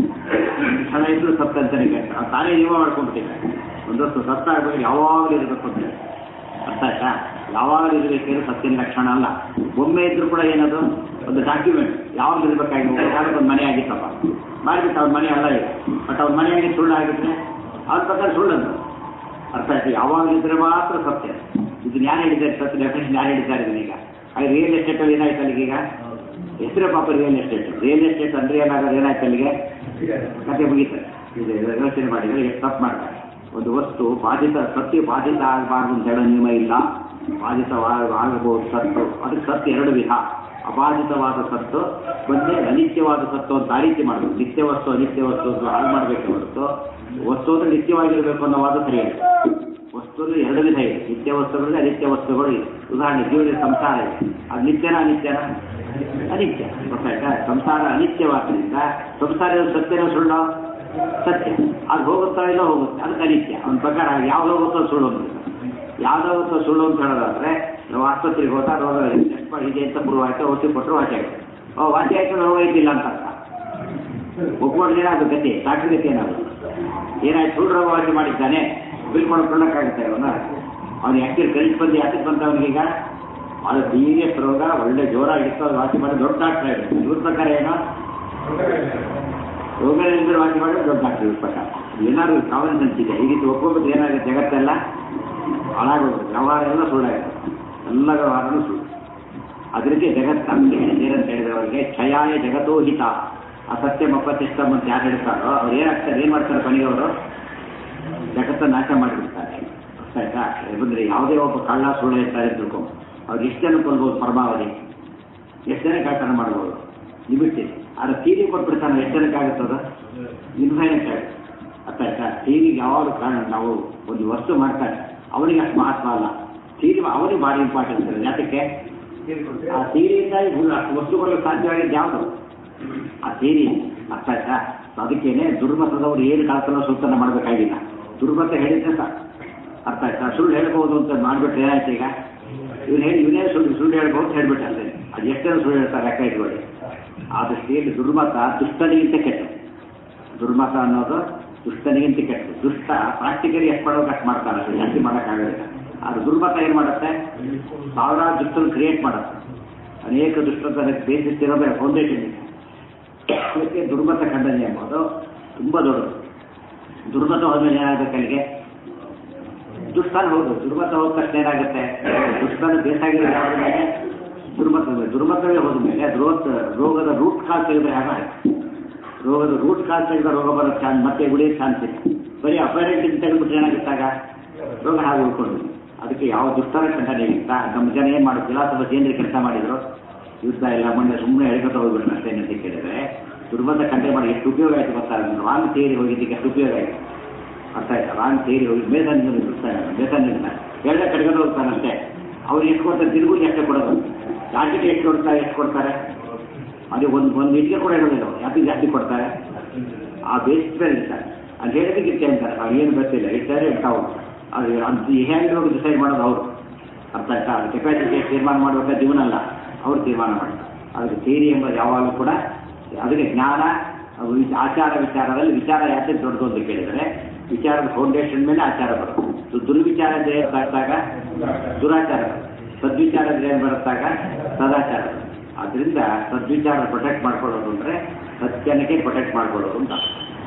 Speaker 1: ಒಂದು ಕ್ಷಣ ಇದ್ರು ಸತ್ತ ಅಂತಾನೆ ಕೇಳ್ತಾರೆ ಅದು ತಾನೇ ಜೀವ ಮಾಡ್ಕೊಂಡ್ಬಿಟ್ಟಿದ್ದಾರೆ ಒಂದಷ್ಟು ಸತ್ತ ಆಗ್ಬೇಕು ಯಾವಾಗಲೂ ಇರಬೇಕು ಅಂತ ಹೇಳಿ ಅರ್ಥ ಆಯ್ತಾ ಯಾವಾಗಲೂ ಇರಬೇಕಿದ್ರೆ ಸತ್ತಿನ ಲಕ್ಷಣ ಅಲ್ಲ ಒಮ್ಮೆ ಇದ್ರೂ ಕೂಡ ಏನದು ಒಂದು ಡಾಕ್ಯುಮೆಂಟ್ ಯಾವಾಗ ಇರಬೇಕಾಗಿ ಕಾಲಕ್ಕೆ ಒಂದು ಮನೆ ಆಗಿತ್ತಪ್ಪ ಮಾಡಿಬಿಟ್ಟು ಅವ್ನ ಮನೆ ಅಲ್ಲ ಇದೆ ಬಟ್ ಅವ್ನ ಮನೆಯಾಗಿ ಸುಳ್ಳು ಆಗಿದ್ರೆ ಅವ್ರ ಪ್ರಕಾರ ಸುಳ್ಳಂದು ಅರ್ಥ ಆಯ್ತು ಯಾವಾಗ ಇದ್ರೆ ಮಾತ್ರ ಸತ್ಯ ಇದನ್ನ ಯಾರು ಹೇಳಿದ್ದಾರೆ ಸತ್ಯ ಡೆಫಿನೇಷನ್ ಯಾರು ಹೇಳಿದ್ದಾರೆ ಇದನ್ನೀಗ ಹಾಗೆ ರಿಯಲ್ ಎಸ್ಟೇಟಲ್ಲಿ ಏನಾಯ್ತು ಅಲ್ಲಿಗೆ ಈಗ ಹೆಸರೇ ಪಾಪ ರಿಯಲ್ ಎಸ್ಟೇಟ್ ರಿಯಲ್ ಎಸ್ಟೇಟ್ ಅಂದ್ರೆ ಏನಾಗೋದು ಏನಾಯ್ತು ಅಲ್ಲಿಗೆ ಕತೆ ಮುಗೀತಾರೆ ಇದು ಯೋಚನೆ ಮಾಡಿದರೆ ಎಷ್ಟು ತಪ್ಪು ಮಾಡ್ತಾರೆ ಒಂದು ವಸ್ತು ಬಾಧಿತ ಸತ್ಯ ಬಾಧಿತ ಆಗಬಾರ್ದು ಅಂತ ಹೇಳೋ ನಿಯಮ ಇಲ್ಲ ಬಾಧಿತವಾಗಬಹುದು ಸತ್ತು ಅದಕ್ಕೆ ಸತ್ತು ಎರಡು ವಿಧ ಅಬಾಧಿತವಾದ ಸತ್ತು ಮತ್ತೆ ಅನಿತ್ಯವಾದ ಸತ್ತು ಅಂತ ಆ ರೀತಿ ಮಾಡಬೇಕು ನಿತ್ಯ ವಸ್ತು ಅನಿತ್ಯ ವಸ್ತು ಅಂತ ಹಾಳು ಮಾಡಬೇಕು ಹೊರತು ವಸ್ತು ಅಂದ್ರೆ ನಿತ್ಯವಾಗಿರಬೇಕು ಅನ್ನೋ ವಾದ ಸರಿಯಾಗಿ ವಸ್ತುಗಳು ಎರಡು ವಿಧ ಇದೆ ನಿತ್ಯ ವಸ್ತುಗಳಿದೆ ಅನಿತ್ಯ ವಸ್ತುಗಳು ಇದೆ ಉದಾಹರಣೆ ಜೀವನದ ಸಂಸಾರ ಇದೆ ಅದು ನಿತ್ಯನ ಅನಿತ್ಯನ ಅನಿತ್ಯ ಗೊತ್ತಾಯ್ತಾ ಸಂಸಾರ ಅನಿತ್ಯವಾದ್ದರಿಂದ ಸಂಸಾರ ಸತ್ಯನ ಸುಳ್ಳು ಸತ್ಯ ಅದು ಹೋಗುತ್ತಾ ಇಲ್ಲ ಹೋಗುತ್ತೆ ಅದಕ್ಕೆ ಅನಿತ್ಯ ಅವನ ಪ್ರಕಾರ ಯಾವ್ದು ಹೋಗುತ್ತೋ ಸುಳ್ಳು ಅಂತ ಯಾವ್ದು ಹೋಗುತ್ತೋ ಸುಳ್ಳು ಅಂತ ಹೇಳೋದಾದ್ರೆ ನಾವು ಆಸ್ಪತ್ರೆಗೆ ಹೋದಾಗ ರೋಗ ಟೆಸ್ಟ್ ಮಾಡಿ ಇದೆ ಅಂತ ಪ್ರೂವ್ ಆಯ್ತು ಔಷಧಿ ಕೊಟ್ಟರು ವಾಸಿ ಆಯ್ತು ಓ ವಾಸಿ ಆಯ್ತು ರೋಗ ಇದ್ದಿಲ್ಲ ಅಂತ ಅರ್ಥ ಒಪ್ಕೊಂಡು ಏನಾಗುತ್ತೆ ಗತಿ ಡಾಕ್ಟರ್ ಗತಿ ಏನಾಗುತ್ತೆ ಏನಾಯ್ತು ಸುಳ್ಳು ರೋಗ ವಾಸಿ ಮಾಡಿದ್ದಾನೆ ಬಿಲ್ ಮಾಡ್ಕೊಳ್ಳೋಕ್ಕಾಗುತ್ತೆ ಅವನ ಅವ್ನು ಯಾಕೆ ಕಲಿಸಿ ಬಂದು ಯಾಕೆ ಬಂತ ಅವನಿಗೀಗ ಅದು ಸೀರಿಯಸ್ ರೋಗ ಒಳ್ಳೆ ಜೋರಾಗಿತ್ತು ಅದು ವಾಸಿ ಮಾಡಿ ದೊಡ್ಡ ಡಾಕ್ಟರ್ ಆಗಿದೆ ಇವ್ರ ಪ್ರಕಾರ ಏನೋ ರೋಗಗಳಿಂದ ವಾಸಿ ಮಾಡಿ ದೊಡ್ಡ ಡಾಕ್ಟರ್ ಇವ್ರ ಪ್ರಕಾರ ಏನಾದ್ರು ಕಾಮನ್ ಸೆನ್ಸ್ ಇದೆ ಈ ರೀತಿ ಒಪ್ಕೊಂಡ್ಬಿಟ್ಟು ಏನಾಗುತ್ತೆ ಜಗತ್ತೆಲ್ಲ ಹಾಳಾಗೋಗುತ್ತೆ ವ್ಯವಹಾರ ಎಲ್ಲ ಸುಳ್ಳಾಗುತ್ತೆ ಎಲ್ಲ ವ್ಯವಹಾರನೂ ಸುಳ್ಳು ಅದಕ್ಕೆ ಜಗತ್ತಂತೆ ಏನಂತ ಹೇಳಿದ್ರೆ ಅವರಿಗೆ ಕ್ಷಯಾಯ ಜಗತ್ತೋ ಹಿತ ಆ ಸತ್ಯ ಮಪ್ಪತಿಷ್ಟಮ್ ಅಂತ ಯಾರು ಹೇಳ್ತಾರೋ ಅವ್ರು ಏನಾಗ್ತಾರೆ ಏನು ಮಾಡ್ತಾರೆ ಕೊನೆಗೆ ಅವರು ಜಗತ್ತ ನಾಶ ಮಾಡಿಬಿಡ್ತಾರೆ ಅರ್ಥ ಆಯ್ತಾ ಬಂದ್ರೆ ಯಾವುದೇ ಒಬ್ಬ ಕಳ್ಳ ಸುಳ್ಳು ಇರ್ತಾರೆ ತಿಳ್ಕೊಂಡು ಅವ್ರು ಎಷ್ಟು ಜನ ಕೊಲ್ಬೋದು ಪರಮಾವಧಿ ಎಷ್ಟು ಜನ ಕಳ್ತನ ಮಾಡ್ಬೋದು ಲಿಮಿಟ್ ಇದೆ ಆದ್ರೆ ತೀರಿ ಕೊಟ್ಬಿಡ್ತಾನೆ ಎಷ್ಟು ಜನಕ್ಕೆ ಆಗುತ್ತದ ಇನ್ಫೈನಟ್ ಆಗುತ್ತೆ ಅರ್ಥ ಆಯ್ತಾ ತೀರಿಗೆ ಯಾವಾಗ ಕಾರಣ ನಾವು ಒಂದು ವಸ್ತು ಮಾಡ್ತಾರೆ ಅವನಿಗೆ ಅಷ್ಟು ಮಹತ್ವ ಅಲ್ಲ ತೀರಿ ಅವನಿಗೆ ಭಾರಿ ಇಂಪಾರ್ಟೆನ್ಸ್ ಇದೆ ಯಾತಕ್ಕೆ ಆ ತೀರಿಯಿಂದ ಅಷ್ಟು ವಸ್ತುಗಳು ಸಾಧ್ಯವಾಗಿದ್ದು ಯಾವುದು ಆ ತೀರಿ ಅರ್ಥ ಆಯ್ತಾ ಅದಕ್ಕೇನೆ ದುರ್ಮತದವರು ಏನು ಕಳ್ತನ ಸುಲ್ತಾನ ಮಾಡಬೇಕಾಗಿಲ್ಲ ದುರ್ಮತ ಹೇಳಿದ್ರೆ ಸಾಕು ಅರ್ಥ ಆಯ್ತಾ ಸುಳ್ಳು ಹೇಳ್ಬೋದು ಅಂತ ಮಾಡ್ಬಿಟ್ರೆ ಏನಾಯ್ತು ಈಗ ಇವನು ಹೇಳಿ ಇವನೇ ಸುಳ್ಳು ಸುಳ್ಳು ಹೇಳ್ಬೋದು ಹೇಳ್ಬಿಟ್ಟೆ ಅಷ್ಟೇ ಅದು ಎಷ್ಟೇನು ಸುಳ್ಳು ಹೇಳ್ತಾರೆ ಲೆಕ್ಕ ಇಟ್ಕೊಳ್ಳಿ ಆ ದೃಷ್ಟಿಯಲ್ಲಿ ದುರ್ಮತ ದುಷ್ಟನಿಗಿಂತ ಕೆಟ್ಟ ದುರ್ಮತ ಅನ್ನೋದು ದುಷ್ಟನಿಗಿಂತ ಕೆಟ್ಟ ದುಷ್ಟ ಪ್ರಾಕ್ಟಿಕಲಿ ಎಷ್ಟು ಮಾಡೋಕೆ ಅಷ್ಟು ಮಾಡ್ತಾರೆ ಅಷ್ಟೇ ಜಾಸ್ತಿ ಮಾಡೋಕ್ಕಾಗೋದಿಲ್ಲ ಆದ್ರೆ ದುರ್ಮತ ಏನು ಮಾಡುತ್ತೆ ಸಾವಿರಾರು ದುಷ್ಟನ್ನು ಕ್ರಿಯೇಟ್ ಮಾಡುತ್ತೆ ಅನೇಕ ದುಷ್ಟರು ಅದಕ್ಕೆ ಬೇಸಿಸ್ ಇರೋದೇ ಫೌಂಡೇಶನ್ ಇದೆ ಅದಕ್ಕೆ ದುರ್ಮತ ಖಂಡನೆ ಎಂಬುದು ತುಂಬ ದೊಡ್ಡದು ದುರ್ಮತ ಹೋದ್ಮೇಲೆ ಏನಾಗಬೇಕು ಅಲ್ಲಿಗೆ ದುಷ್ಟಾನ ಹೌದು ದುರ್ಮತ ಹೋದ ತಕ್ಷಣ ಏನಾಗುತ್ತೆ ದುಷ್ಟಾನ ಬೇಸಾಗಿರೋ ಯಾವ್ದ್ರ ಮೇಲೆ ದುರ್ಮತ ದುರ್ಮತವೇ ಹೋದ ಮೇಲೆ ಅದು ರೋಗ ರೋಗದ ರೂಟ್ ಕಾಲ್ ತೆಗೆದ್ರೆ ಹಾಗೆ ರೋಗದ ರೂಟ್ ಕಾಲ್ ತೆಗೆದ ರೋಗ ಬರೋ ಚಾನ್ಸ್ ಮತ್ತೆ ಉಳಿಯೋ ಚಾನ್ಸ್ ಇಲ್ಲ ಬರೀ ಅಪರೇಟಿಂಗ್ ತೆಗೆದ್ಬಿಟ್ರೆ ಏನಾಗುತ್ತಾಗ ರೋಗ ಹಾಗೆ ಉಳ್ಕೊಂಡು ಅದಕ್ಕೆ ಯಾವ ದುಷ್ಟರ ಖಂಡನೆ ಇಲ್ಲ ನಮ್ಮ ಜನ ಏನು ಮಾಡೋದು ಫಿಲಾಸಫರ್ಸ್ ಏನ್ರಿ ಕೆಲಸ ಮಾಡಿದ್ರು ಯುದ್ಧ ಇಲ್ಲ ಮೊನ್ನೆ ಸುಮ್ಮನೆ ಹೇಳ್ಕೊತ ಹೋಗ್ಬಿಟ್ರು ಅಷ್ಟೇ ಅಂತ ಕೇಳಿದ್ರೆ ದುರ್ಬಂಧ ಖಂಡನೆ ಮಾಡಿ ಎಷ್ಟು ಉಪಯೋಗ ಆಯ್ತು ಗೊತ್ತಾ ರಾಂಗ್ ಥಿಯರಿ ಹೋಗಿದ್ದಕ್ಕೆ ಎಷ್ಟು ಉಪಯೋಗ ಆಯ್ತು ಅರ್ಥ ಆಯ್ತಾ ರಾಂಗ್ ಥಿಯರಿ ಹೋಗಿ ಮೇಧನ್ ಬಿಡ್ತಾನೆ ಮೇಧನ್ ಎರಡೇ ಕಡೆಗೆ ಹೋಗ್ತಾನಂತೆ ಅವ್ರು ಎಷ್ಟು ಕೊಡ್ತಾರೆ ತಿರುಗುಗೆ ಎಷ್ಟೇ ಕೊಡೋದು ಜಾಕೆಟ್ ಎಷ್ಟು ಕೊಡ್ತಾರೆ ಎಷ್ಟು ಕೊಡ್ತಾರೆ ಅದು ಒಂದು ಒಂದು ಇಟ್ಟಿಗೆ ಕೂಡ ಇರೋದಿಲ್ಲ ಅವ್ರು ಯಾಕೆ ಜಾಸ್ತಿ ಕೊಡ್ತಾರೆ ಆ ಬೇಸ್ ಮೇಲೆ ಇರ್ತಾರೆ ಅದು ಹೇಳೋದಕ್ಕೆ ಇಷ್ಟೇ ಅಂತಾರೆ ಅವ್ರು ಏನು ಗೊತ್ತಿಲ್ಲ ಇರ್ತಾರೆ ಇರ್ತಾವೆ ಅದು ಅದು ಹೇಗೆ ಹೋಗಿ ಡಿಸೈಡ್ ಮಾಡೋದು ಅವರು ಅರ್ಥ ಆಯ್ತಾ ಅದು ಕೆಪಾಸಿಟಿ ತೀರ್ಮಾನ ಮಾಡಬೇಕಾದ ಜೀವನ ಅಲ್ಲ ಅವ್ರು ತೀರ್ಮಾನ ಮಾಡ್ತಾರೆ ಅದಕ್ಕೆ ಥಿಯರಿ ಎಂಬುದು ಯಾವಾಗಲೂ ಕೂಡ ಅದಕ್ಕೆ ಜ್ಞಾನ ಅದು ವಿಚ- ಆಚಾರ ವಿಚಾರದಲ್ಲಿ ವಿಚಾರ ಯಾಕೆ ದೊಡ್ಡದು ಅಂತ ಕೇಳಿದರೆ ವಿಚಾರದ ಫೌಂಡೇಶನ್ ಮೇಲೆ ಆಚಾರ ಬರುತ್ತೆ ಸೊ ದುರ್ವಿಚಾರದ ಏನು ಬರ್ತಾಗ ದುರಾಚಾರ ಬರುತ್ತೆ. ಸದ್ವಿಚಾರದ ಏನು ಬರುತ್ತಾಗ ಸದಾಚಾರ ಬರುತ್ತೆ. ಆದ್ರಿಂದ ಸದ್ವಿಚಾರ ಪ್ರೊಟೆಕ್ಟ್ ಮಾಡ್ಕೊಳ್ಳೋದು ಅಂದರೆ ಸತ್ಯನಕ್ಕೆ ಪ್ರೊಟೆಕ್ಟ್ ಮಾಡ್ಕೊಳ್ಳೋದು ಅಂತ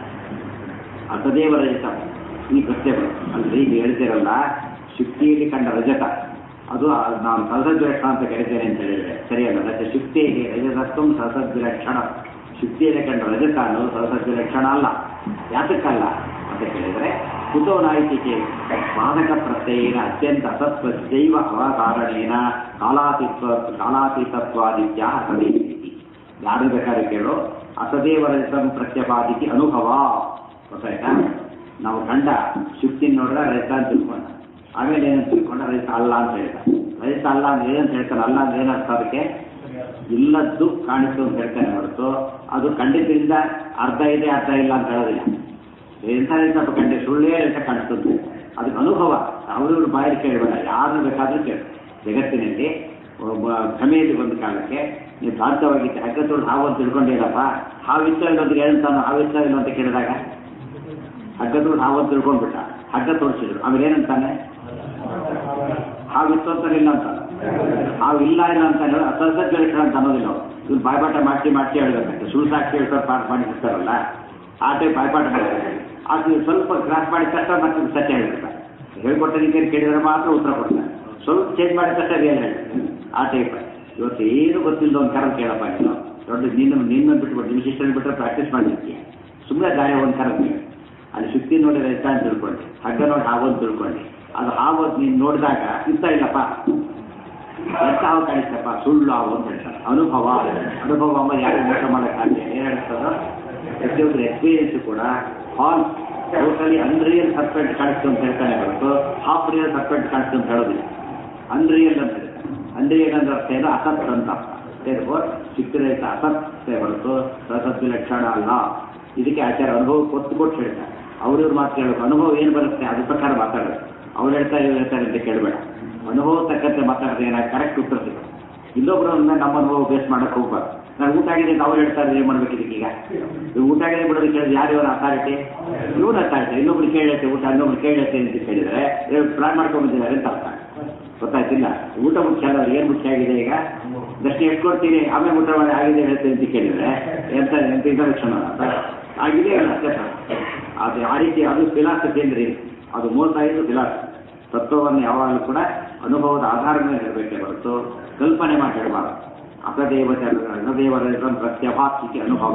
Speaker 1: ಅಸದೇವ ರಜತ ಈ ಪ್ರಶ್ನೆ ಬರುತ್ತೆ ಅಂದ್ರೆ ಈಗ ಹೇಳ್ತಿರಲ್ಲ ಶುಕ್ತಿಯಲ್ಲಿ ಕಂಡ ರಜತ ಅದು ಆ- ನಾನು ಸಸದ್ವಿಲಕ್ಷಣ ಅಂತ ಕರಿತೇನೆ ಅಂತ ಹೇಳಿದ್ರೆ ಸರಿಯಲ್ಲ ರಜ ಶುಕ್ತಿಯಲ್ಲಿ ರಜತತ್ವಂ ಸಸದ್ವಿಲಕ್ಷಣ ಶುಕ್ತಿಯಲ್ಲಿ ಕಂಡ ರಜತ ಅನ್ನೋದು ಸಸದ್ವಿಲಕ್ಷಣ ಅಲ್ಲ ಯಾತಕ್ಕಲ್ಲ ಅಂತ ಕೇಳಿದ್ರೆ ಕುತೋ ನಾಯಿಕೆ ಬಾಧಕ ಪ್ರತ್ಯಯನ ಅತ್ಯಂತ ಅಸತ್ವೈವ ಅವಕಾರಣೇನ ಕಾಲಾತೀತ್ವ ಕಾಲಾತೀತತ್ವಾದಿತ್ಯ ಸದೇ ಯಾರು ಬೇಕಾದ್ರೆ ಕೇಳು ಅಸದೇವ ರಜತಂ ಪ್ರತ್ಯಪಾದಿತಿ ಅನುಭವ ಗೊತ್ತಾಯ್ತಾ ನಾವು ಕಂಡ ಶುಕ್ತಿ ನೋಡಿದ್ರೆ ರಜತ ಅಂತ ತಿಳ್ಕೊಂಡ ಆಮೇಲೆ ಏನಂತ ತಿಳ್ಕೊಂಡ ರಜತ ಅಲ್ಲ ಅಂತ ಹೇಳ್ದ ರಜತ ಅಲ್ಲ ಅಂದ್ರೆ ಏನಂತ ಹೇಳ್ತಾನೆ ಅಲ್ಲ ಅಂದ್ರೆ ಏನರ್ಥ ಅದಕ್ಕೆ ಇಲ್ಲದ್ದು ಕಾಣಿಸ್ತು ಅಂತ ಹೇಳ್ತಾನೆ ಹೊರತು ಅದು ಖಂಡಿತದಿಂದ ಅರ್ಧ ಇದೆ ಅರ್ಧ ಇಲ್ಲ ಅಂತ ಹೇಳೋದಿಲ್ಲ ಎಂಥ ಸ್ವಲ್ಪ ಕಂಡೆ ಸುಳ್ಳೇ ಅಂತ ಕಾಣಿಸ್ತದೆ ಅದಕ್ಕೆ ಅನುಭವ ಅವ್ರವ್ರ ಬಾಯಲ್ಲಿ ಕೇಳಬೇಡ ಯಾರನ್ನು ಬೇಕಾದ್ರೂ ಕೇಳಿ ಜಗತ್ತಿನಲ್ಲಿ ಒಬ್ಬ ಭ್ರಮೆಯಲ್ಲಿ ಬಂದ ಕಾಲಕ್ಕೆ ನೀವು ಭ್ರಾಂತವಾಗಿದ್ದೆ ಹಗ್ಗ ತೊಳೆದು ಹಾವು ಅಂತ ತಿಳ್ಕೊಂಡಿರಪ್ಪ ಹಾವಿತ್ತ ಇಲ್ಲೋದ್ರೆ ಏನಂತಾನು ಹಾವಿತ್ತ ಇಲ್ಲ ಅಂತ ಕೇಳಿದಾಗ ಹಗ್ಗ ತೊಳೆದು ಹಾವು ಅಂತ ತಿಳ್ಕೊಂಡ್ಬಿಟ್ಟ ಹಗ್ಗ ತೋರಿಸಿದ್ರು ಆಮೇಲೆ ಏನಂತಾನೆ ಹಾವಿತ್ತು ಅಂತ ಇಲ್ಲ ಅಂತ ಹಾವು ಇಲ್ಲ ಇಲ್ಲ ಅಂತ ಹೇಳಿ ಅಸಹಜ ಲಕ್ಷಣ ಅಂತ ಅನ್ನೋದಿಲ್ಲ ಅವ್ರು ಇವ್ರು ಬಾಯ್ಪಾಠ ಮಾಡಿಸಿ ಮಾಡಿಸಿ ಹೇಳ್ಬೇಕಂತೆ ಸುಳ್ಳು ಸಾಕ್ಷಿ ಹೇಳ್ತಾರೆ ಪಾಠ ಮಾಡಿರ್ತಾರಲ್ಲ ಆ ಟೈಪ್ ಬಾಯ್ಪಾಠ ಮಾಡ್ತಾರೆ ಅದು ಸ್ವಲ್ಪ ಕ್ರಾಸ್ ಮಾಡಿದ ತಕ್ಷಣ ಮತ್ತೆ ಸತ್ಯ ಹೇಳ್ತಾರೆ ಹೇಳ್ಕೊಟ್ಟದಕ್ಕೆ ಕೇಳಿದ್ರೆ ಮಾತ್ರ ಉತ್ತರ ಕೊಡ್ತಾರೆ ಸ್ವಲ್ಪ ಚೇಂಜ್ ಮಾಡಿದ ತಕ್ಷಣ ಏನು ಹೇಳ್ತಾರೆ ಆ ಟೈಪ್ ಇವತ್ತು ಏನು ಗೊತ್ತಿಲ್ಲ ಒಂದು ಕರ ಕೇಳಪ್ಪ ನೀನು ದೊಡ್ಡ ನಿನ್ನ ನಿನ್ನ ಬಿಟ್ಬಿಟ್ಟು ನಿಮ್ಮ ಶಿಷ್ಟನ್ನು ಬಿಟ್ಟರೆ ಪ್ರಾಕ್ಟೀಸ್ ಮಾಡಿರ್ತೀಯ ಸುಮ್ಮನೆ ಗಾಯ ಒಂದು ಕರ ಕೇಳಿ ಅಲ್ಲಿ ಶುಕ್ತಿ ನೋಡಿದ್ರೆ ಎಷ್ಟ ಅಂತ ತಿಳ್ಕೊಂಡೆ ಹಗ್ಗ ನೋಡಿ ಹಾವು ಅಂತ ತಿಳ್ಕೊಂಡೆ ಅದು ಹಾವು ಅಂತ ನೀನು ನೋಡಿದಾಗ ಇರ್ತ ಇಲ್ಲಪ್ಪ ಎಂತ ಹಾವು ಕಾಣಿಸ್ತಪ್ಪ ಸುಳ್ಳು ಹಾವು ಅಂತ ಹೇಳ್ತಾರೆ ಅನುಭವ ಅನುಭವ ಅಮ್ಮ ಯಾರು ಮೋಸ ಮಾಡೋಕ್ಕಾಗಲಿ ಏನು ಹೇಳ್ತಾರೋ ಪ್ರತಿಯೊಬ್ಬರ ಎಕ್ಸ್ಪೀರಿಯನ್ಸ್ ಕೂಡ ಹಾಲ್ ಟೋಟಲಿ ಅನ್ರಿಯಲ್ ಸರ್ಪೆಂಟ್ ಕಾಣಿಸ್ತು ಅಂತ ಹೇಳ್ತಾನೆ ಹೊರತು ಹಾಫ್ ರಿಯಲ್ ಸರ್ಪೆಂಟ್ ಕಾಣಿಸ್ತು ಅಂತ ಹೇಳೋದಿಲ್ಲ ಅನ್ರಿಯಲ್ ಅಂತ ಹೇಳ್ತಾರೆ ಅನ್ರಿಯಲ್ ಅಂದ್ರೆ ಅರ್ಥ ಏನು ಅಸತ್ ಅಂತ ಸೇರ್ಬೋದು ಸಿಕ್ಕಿರೈತ ಅಸತ್ತೇ ಹೊರತು ಸಸತ್ ಲಕ್ಷಣ ಅಲ್ಲ ಇದಕ್ಕೆ ಆಚಾರ ಅನುಭವ ಕೊಟ್ಟು ಕೊಟ್ಟು ಹೇಳ್ತಾರೆ ಅವ್ರಿವ್ರ ಮಾತು ಕೇಳಬೇಕು ಅನುಭವ ಏನು ಬರುತ್ತೆ ಅದ್ರ ಪ್ರಕಾರ ಮಾತಾಡೋದು ಅವ್ರು ಹೇಳ್ತಾರೆ ಇವ್ರು ಹೇಳ್ತಾರೆ ಅಂತ ಕೇಳಬೇಡ ಅನುಭವ ತಕ್ಕಂತೆ ಮಾತಾಡಿದ್ರೆ ಏನಾಗ ಕರೆಕ್ಟ್ ಉತ್ತರ ಸಿಗುತ್ತೆ ಇನ್ನೊಬ್ಬರನ್ನ ನಮ್ಮ ಅನುಭವ ಬೇಸ್ ಮಾಡಕ್ಕೆ ಹೋಗ್ಬಾರ್ದು ನಾನು ಊಟ ಆಗಿದೆ ಅಂತ ಅವ್ರು ಹೇಳ್ತಾರೆ ಏನು ಮಾಡ್ಬೇಕು ಇದಕ್ಕೀಗ ಇವ್ರು ಊಟ ಆಗಿದೆ ಬಿಡೋದು ಕೇಳಿದ್ರೆ ಯಾರು ಇವರ ಅಥಾರಿಟಿ ಇವ್ರು ಅಥಾರಿಟಿ ಇನ್ನೊಬ್ರು ಕೇಳತ್ತೆ ಊಟ ಇನ್ನೊಬ್ರು ಕೇಳತ್ತೆ ಅಂತ ಕೇಳಿದ್ರೆ ಪ್ಲಾನ್ ಮಾಡ್ಕೊಂಡ್ ಬಂದಿದ್ದಾರೆ ಅಂತ ಅರ್ಥ ಗೊತ್ತಾಯ್ತಿಲ್ಲ ಊಟ ಮುಖ್ಯ ಅಲ್ಲ ಏನು ಮುಖ್ಯ ಆಗಿದೆ ಈಗ ದರ್ಶನ ಎಷ್ಟು ಕೊಡ್ತೀನಿ ಆಮೇಲೆ ಊಟ ಮಾಡಿ ಆಗಿದೆ ಹೇಳ್ತೇನೆ ಅಂತ ಕೇಳಿದ್ರೆ ಎಂತ ಎಂತ ಇಂಟ್ರಡಕ್ಷನ್ ಅಂತ ಆಗಿದೆ ಇಲ್ಲ ಅಷ್ಟೇ ಸರ್ ಅದು ಆ ರೀತಿ ಅದು ಫಿಲಾಸಫಿ ಅಂದ್ರೆ ಏನು? ಅದು ಮೋಸ ಇದು ಫಿಲಾಸಫಿ ತತ್ವವನ್ನು ಯಾವಾಗಲೂ ಕೂಡ ಅನುಭವದ ಆಧಾರದ ಮೇಲೆ ಹೇಳಬೇಕೇ ಹೊರತು ಕಲ್ಪನೆ ಮಾಡಿ ಹೇಳಬಾರದು ಅಸದೇವತೆ ಅಸದೇವರ ಪ್ರತ್ಯಭಾಸಿಕೆ ಅನುಭವ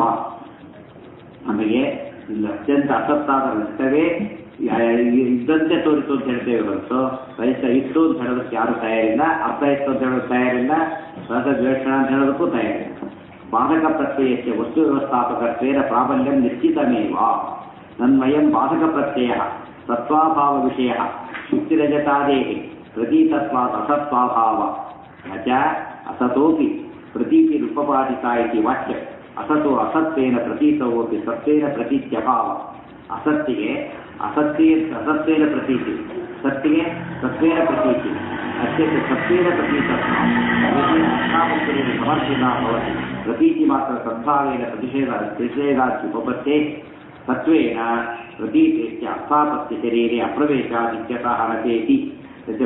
Speaker 1: ನಮಗೆ ಇಲ್ಲಿ ಅತ್ಯಂತ ಅಸತ್ತಾದ ರಕ್ತವೇ ಇದ್ದಂತೆ ತೋರಿತು ಅಂತ ಹೇಳ್ತೇವೆ ಹೊರತು ರೈತ ಇತ್ತು ಅಂತ ಹೇಳೋದಕ್ಕೆ ಯಾರು ತಯಾರಿಲ್ಲ ಅರ್ಥ ಇತ್ತು ಅಂತ ಹೇಳೋದಕ್ಕೆ ತಯಾರಿಲ್ಲ ಸಹಜ ದ್ವೇಷಣ ಅಂತ ಹೇಳೋದಕ್ಕೂ ತಯಾರಿಲ್ಲ ಬಾಧಕ ಪ್ರತ್ಯಯಕ್ಕೆ ವಸ್ತು ವ್ಯವಸ್ಥಾಪಕತ್ವೇನ ಪ್ರಾಬಲ್ಯಂ ನಿಶ್ಚಿತಮೇವ ನನ್ಮಯಂ ಬಾಧಕ ಪ್ರತ್ಯಯ ತತ್ವಾಭಾವ ವಿಷಯ ಶುಕ್ತಿರಜತಾದೇಹಿ ಪ್ರತೀತತ್ವಾತ್ ಅಸತ್ವಾಭಾವ ನ ಚ ಅಸತೋಪಿ ಪ್ರತೀತಿ ರೂಪಪಾದಿತ ಇತಿ ವಾಕ್ಯ ಅಸತೋ ಅಸತ್ವೇನ ಪ್ರತೀತವೋಪಿ ಸತ್ವೇನ ಪ್ರತೀತ್ಯಭಾವ ಅಸತ್ತಿಗೆ ಅಸತ್ಯೇ ಅಸತ್ವೇನ ಪ್ರತೀತಿ ಸತ್ತಿಗೆ ಸತ್ವೇನ ಪ್ರತೀತಿ ಅತ್ಯಂತ ಸತ್ವೇನ ಪ್ರತೀತತ್ವ ಸಮರ್ಥಿನ ಭವತಿ ಪ್ರತೀತಿ ಮಾತ್ರ ಸದ್ಭಾವೇನ ಪ್ರತಿಷೇಧ ಪ್ರತಿಷೇಧಾತ್ಯುಪಪತ್ತೇ ಸತ್ವೇನ ಪ್ರತೀತೇತ್ಯ ಅರ್ಥಾಪತ್ಯ ಶರೀರೆ ಅಪ್ರವೇಶಾದಿತ್ಯತಃ ನತೇತಿ ಯಸ್ಯ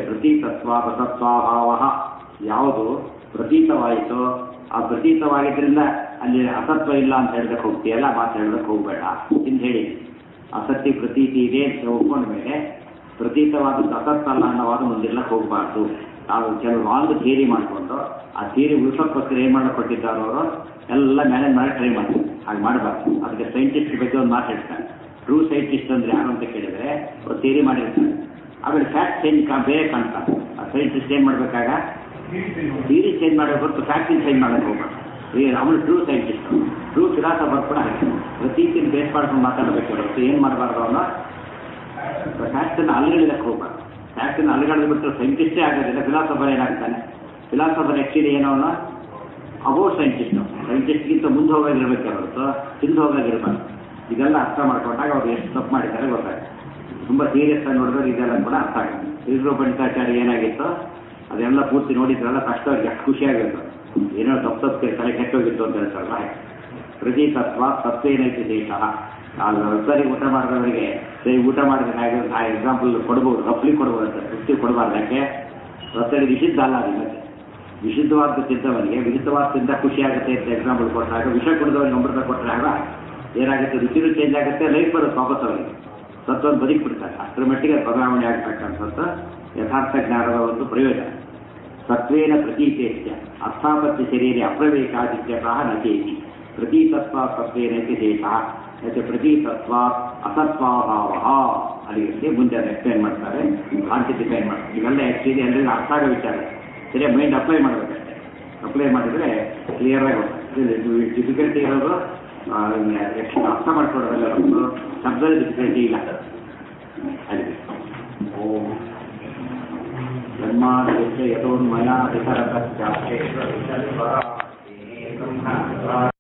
Speaker 1: ಪ್ರತೀತತ್ವಾಪಸತ್ವಾಭಾವ ಯಾವುದು ಪ್ರತೀತವಾಯಿತೋ ಆ ಪ್ರತೀತವಾಗಿದ್ದರಿಂದ ಅಲ್ಲಿ ಅಸತ್ವ ಇಲ್ಲ ಅಂತ ಹೇಳ್ದಕ್ಕೆ ಹೋಗ್ತೀಯಲ್ಲ ಮಾತು ಹೇಳ್ದಕ್ಕೆ ಹೋಗ್ಬೇಡ ಅಂತ ಹೇಳಿ ಅಸತ್ಯ ಪ್ರತೀತಿ ಇದೆ ಅಂತ ಒಪ್ಕೊಂಡ ಮೇಲೆ ಪ್ರತೀತವಾದದ್ದು ಅಸತ್ ಅಲ್ಲ ಅನ್ನೋ ವಾದ ಮುಂದಿರ್ಲಕ್ಕೆ ಹೋಗಬಾರ್ದು ನಾವು ಕೆಲವು ರಾಂಗ್ ಥಿಯರಿ ಮಾಡಿಕೊಂಡು ಆ ಥಿಯರಿ ಉಳಿಸೋಕ್ಕೋಸ್ಕರ ಏನು ಮಾಡಲ್ಪಟ್ಟಿದ್ದಾರೋ ಅವರು ಎಲ್ಲ ಮ್ಯಾನೇಜ್ ಮಾಡಿ ಟ್ರೈ ಮಾಡ್ತಾರೆ ಹಾಗೆ ಮಾಡಬಾರ್ದು ಅದಕ್ಕೆ ಸೈಂಟಿಸ್ಟ್ ಬಗ್ಗೆ ಒಂದು ಮಾತು ಹೇಳ್ತಾರೆ ಟ್ರೂ ಸೈಂಟಿಸ್ಟ್ ಅಂದ್ರೆ ಯಾರು ಅಂತ ಕೇಳಿದ್ರೆ ಅವ್ರು ಥಿಯರಿ ಮಾಡಿರ್ತಾರೆ ಆಮೇಲೆ ಫ್ಯಾಕ್ಟ್ ಚೇಂಜ್ ಕಾ ಬೇರೆ ಕಾಣ್ತಾರೆ ಆ ಸೈಂಟಿಸ್ಟ್ ಏನು ಮಾಡಬೇಕಾಗ ಥಿಯರಿ ಚೇಂಜ್ ಮಾಡೋ ಹೊರತು ಫ್ಯಾಕ್ಟಿಂಗ್ ಚೇಂಜ್ ಮಾಡೋಕೆ ಹೋಗ್ಬಾರ್ದು ಅವನು ಟ್ರೂ ಸೈಂಟಿಸ್ಟ್ ಟ್ರೂ ಫಿಲಾಸಫರ್ ಕೂಡ ಹಾಗೆ ಪ್ರತೀತಿನ ಬೇಸ್ ಮಾಡ್ಕೊಂಡು ಮಾತಾಡಬೇಕು ಹೊರತು ಏನು ಮಾಡಬಾರ್ದು ಅವನು ಫ್ಯಾಕ್ಟನ್ನು ಅಲ್ಗಳಿದಕ್ಕೆ ಹೋಗ್ಬಾರ್ದು ಫ್ಯಾಕ್ಟನ್ನು ಅಲ್ಗಳೆದು ಬಿಟ್ಟು ಸೈಂಟಿಸ್ಟೇ ಆಗೋದಿಲ್ಲ ಫಿಲಾಸಫರ್ ಏನಾಗ್ತಾನೆ ಫಿಲಾಸಫರ್ ಆ್ಯಕ್ಚುಲಿ ಏನೋ ಅವನು ಅಬೋ ಸೈಂಟಿಸ್ಟ್ ಸೈಂಟಿಸ್ಟ್ಗಿಂತ ಮುಂದೆ ಹೋಗಾಗಿರ್ಬೇಕೆ ಹೊರತು ಹಿಂದೆ ಹೋಗಾಗಿರ್ಬಾರ್ದು ಇದೆಲ್ಲ ಅರ್ಥ ಮಾಡ್ಕೊಂಡಾಗ ಅವ್ರು ಎಷ್ಟು ತಪ್ಪು ಮಾಡಿದ್ದಾರೆ ಗೊತ್ತಾಗುತ್ತೆ ತುಂಬ ಸೀರಿಯಸ್ ಆಗಿ ನೋಡಿದ್ರೆ ಇದೆಲ್ಲ ಕೂಡ ಅರ್ಥ ಆಗುತ್ತೆ ಇಸ್ರೋ ಪಂಡಿತಾಚಾರ್ಯ ಏನಾಗಿತ್ತು ಅದೆಲ್ಲ ಪೂರ್ತಿ ನೋಡಿದ್ರೆಲ್ಲ ಕಷ್ಟ ಅವ್ರಿಗೆ ಎಷ್ಟು ಖುಷಿಯಾಗಿತ್ತು ಏನೋ ತಪ್ಪು ತಪ್ಪು ತಲೆ ಕೆಟ್ಟೋಗಿತ್ತು ಅಂತ ಹೇಳ್ತಾರಲ್ಲ ಹಾಗೆ ಪ್ರತಿ ತತ್ವ ತತ್ವೇನೈತಿ ದೇಶ ಸರಿ ಊಟ ಮಾಡಿದವರಿಗೆ ಸರಿ ಊಟ ಮಾಡಿದ್ರೆ ಹಾಗೆ ಆ ಎಕ್ಸಾಂಪಲ್ ಕೊಡ್ಬೋದು ರಫ್ಲಿ ಕೊಡ್ಬೋದು ಅಂತ ತೃಪ್ತಿ ಕೊಡಬಾರ್ದು ಯಾಕೆ ರಸರಿ ನಿಷಿದ್ಧ ಅಲ್ಲ ಅದು ಮತ್ತೆ ವಿಶುದ್ಧವಾದ ತಿಂದವನಿಗೆ ವಿರುದ್ಧವಾದ ತಿಂದ ಖುಷಿ ಆಗುತ್ತೆ ಅಂತ ಎಕ್ಸಾಂಪಲ್ ಕೊಟ್ಟಾಗ ವಿಷ ಕುಡಿದವನಿಗೆ ಅಮೃತ ಕೊಟ್ಟರೆ ಆಗ ಏನಾಗುತ್ತೆ ರುಚಿನೂ ಚೇಂಜ್ ಆಗುತ್ತೆ ಲೈಫ್ ಬರುತ್ತೆ ವಾಪಸ್ ಅವರಿಗೆ ಸತ್ವವನ್ನು ಬದುಕಿಬಿಡ್ತಾರೆ ಅಷ್ಟರ ಮಟ್ಟಿಗೆ ಬದಲಾವಣೆ ಆಗ್ತಕ್ಕಂಥದ್ದು ಯಥಾರ್ಥ ಜ್ಞಾನದ ಒಂದು ಪ್ರಯೋಜನ ಸತ್ವೇನ ಪ್ರತೀತೇತ್ಯ ಅರ್ಥಾಪತ್ಯ ಶರೀರ ಅಪ್ರವೇಶಾದಿತ್ಯತಃ ನಚೇತಿ ಪ್ರತೀತತ್ವ ಸತ್ವೇನೈತಿ ದೇಶ ಯಾಕೆ ಪ್ರತೀತತ್ವ ಅಸತ್ವಾಭಾವ ಅಲ್ಲಿಗೆ ಮುಂದೆ ಅದು ಎಕ್ಸ್ಪ್ಲೈನ್ ಮಾಡ್ತಾರೆ ಭ್ರಾಂತಿ ಡಿಫೈನ್ ಮಾಡ್ತಾರೆ ಇವೆಲ್ಲ ಆ್ಯಕ್ಚುಲಿ ಎಲ್ಲರಿಗೂ ಅರ್ಥ ಆಗೋ ವಿಚಾರ ಸರಿಯಾಗಿ ಮೈಂಡ್ ಅಪ್ಲೈ ಮಾಡಬೇಕಷ್ಟೇ ಅಪ್ಲೈ ಮಾಡಿದರೆ ಕ್ಲಿಯರ್ ಆಗಿ ಡಿಫಿಕಲ್ಟಿ ಇರೋದು ಆ, ಎಷ್ಟು ಅರ್ಥ ಮಾಡ್ಕೊಡೋದಲ್ಲ ಒಂದು ಶಬ್ದದ ಡಿಫಿಕಲ್ಟಿ ಇಲ್ಲ ಅಲ್ಲಿ ಓಂ ಬ್ರಹ್ಮಾಂಡ ಯಥೋನ್ಮಯ ಇತರ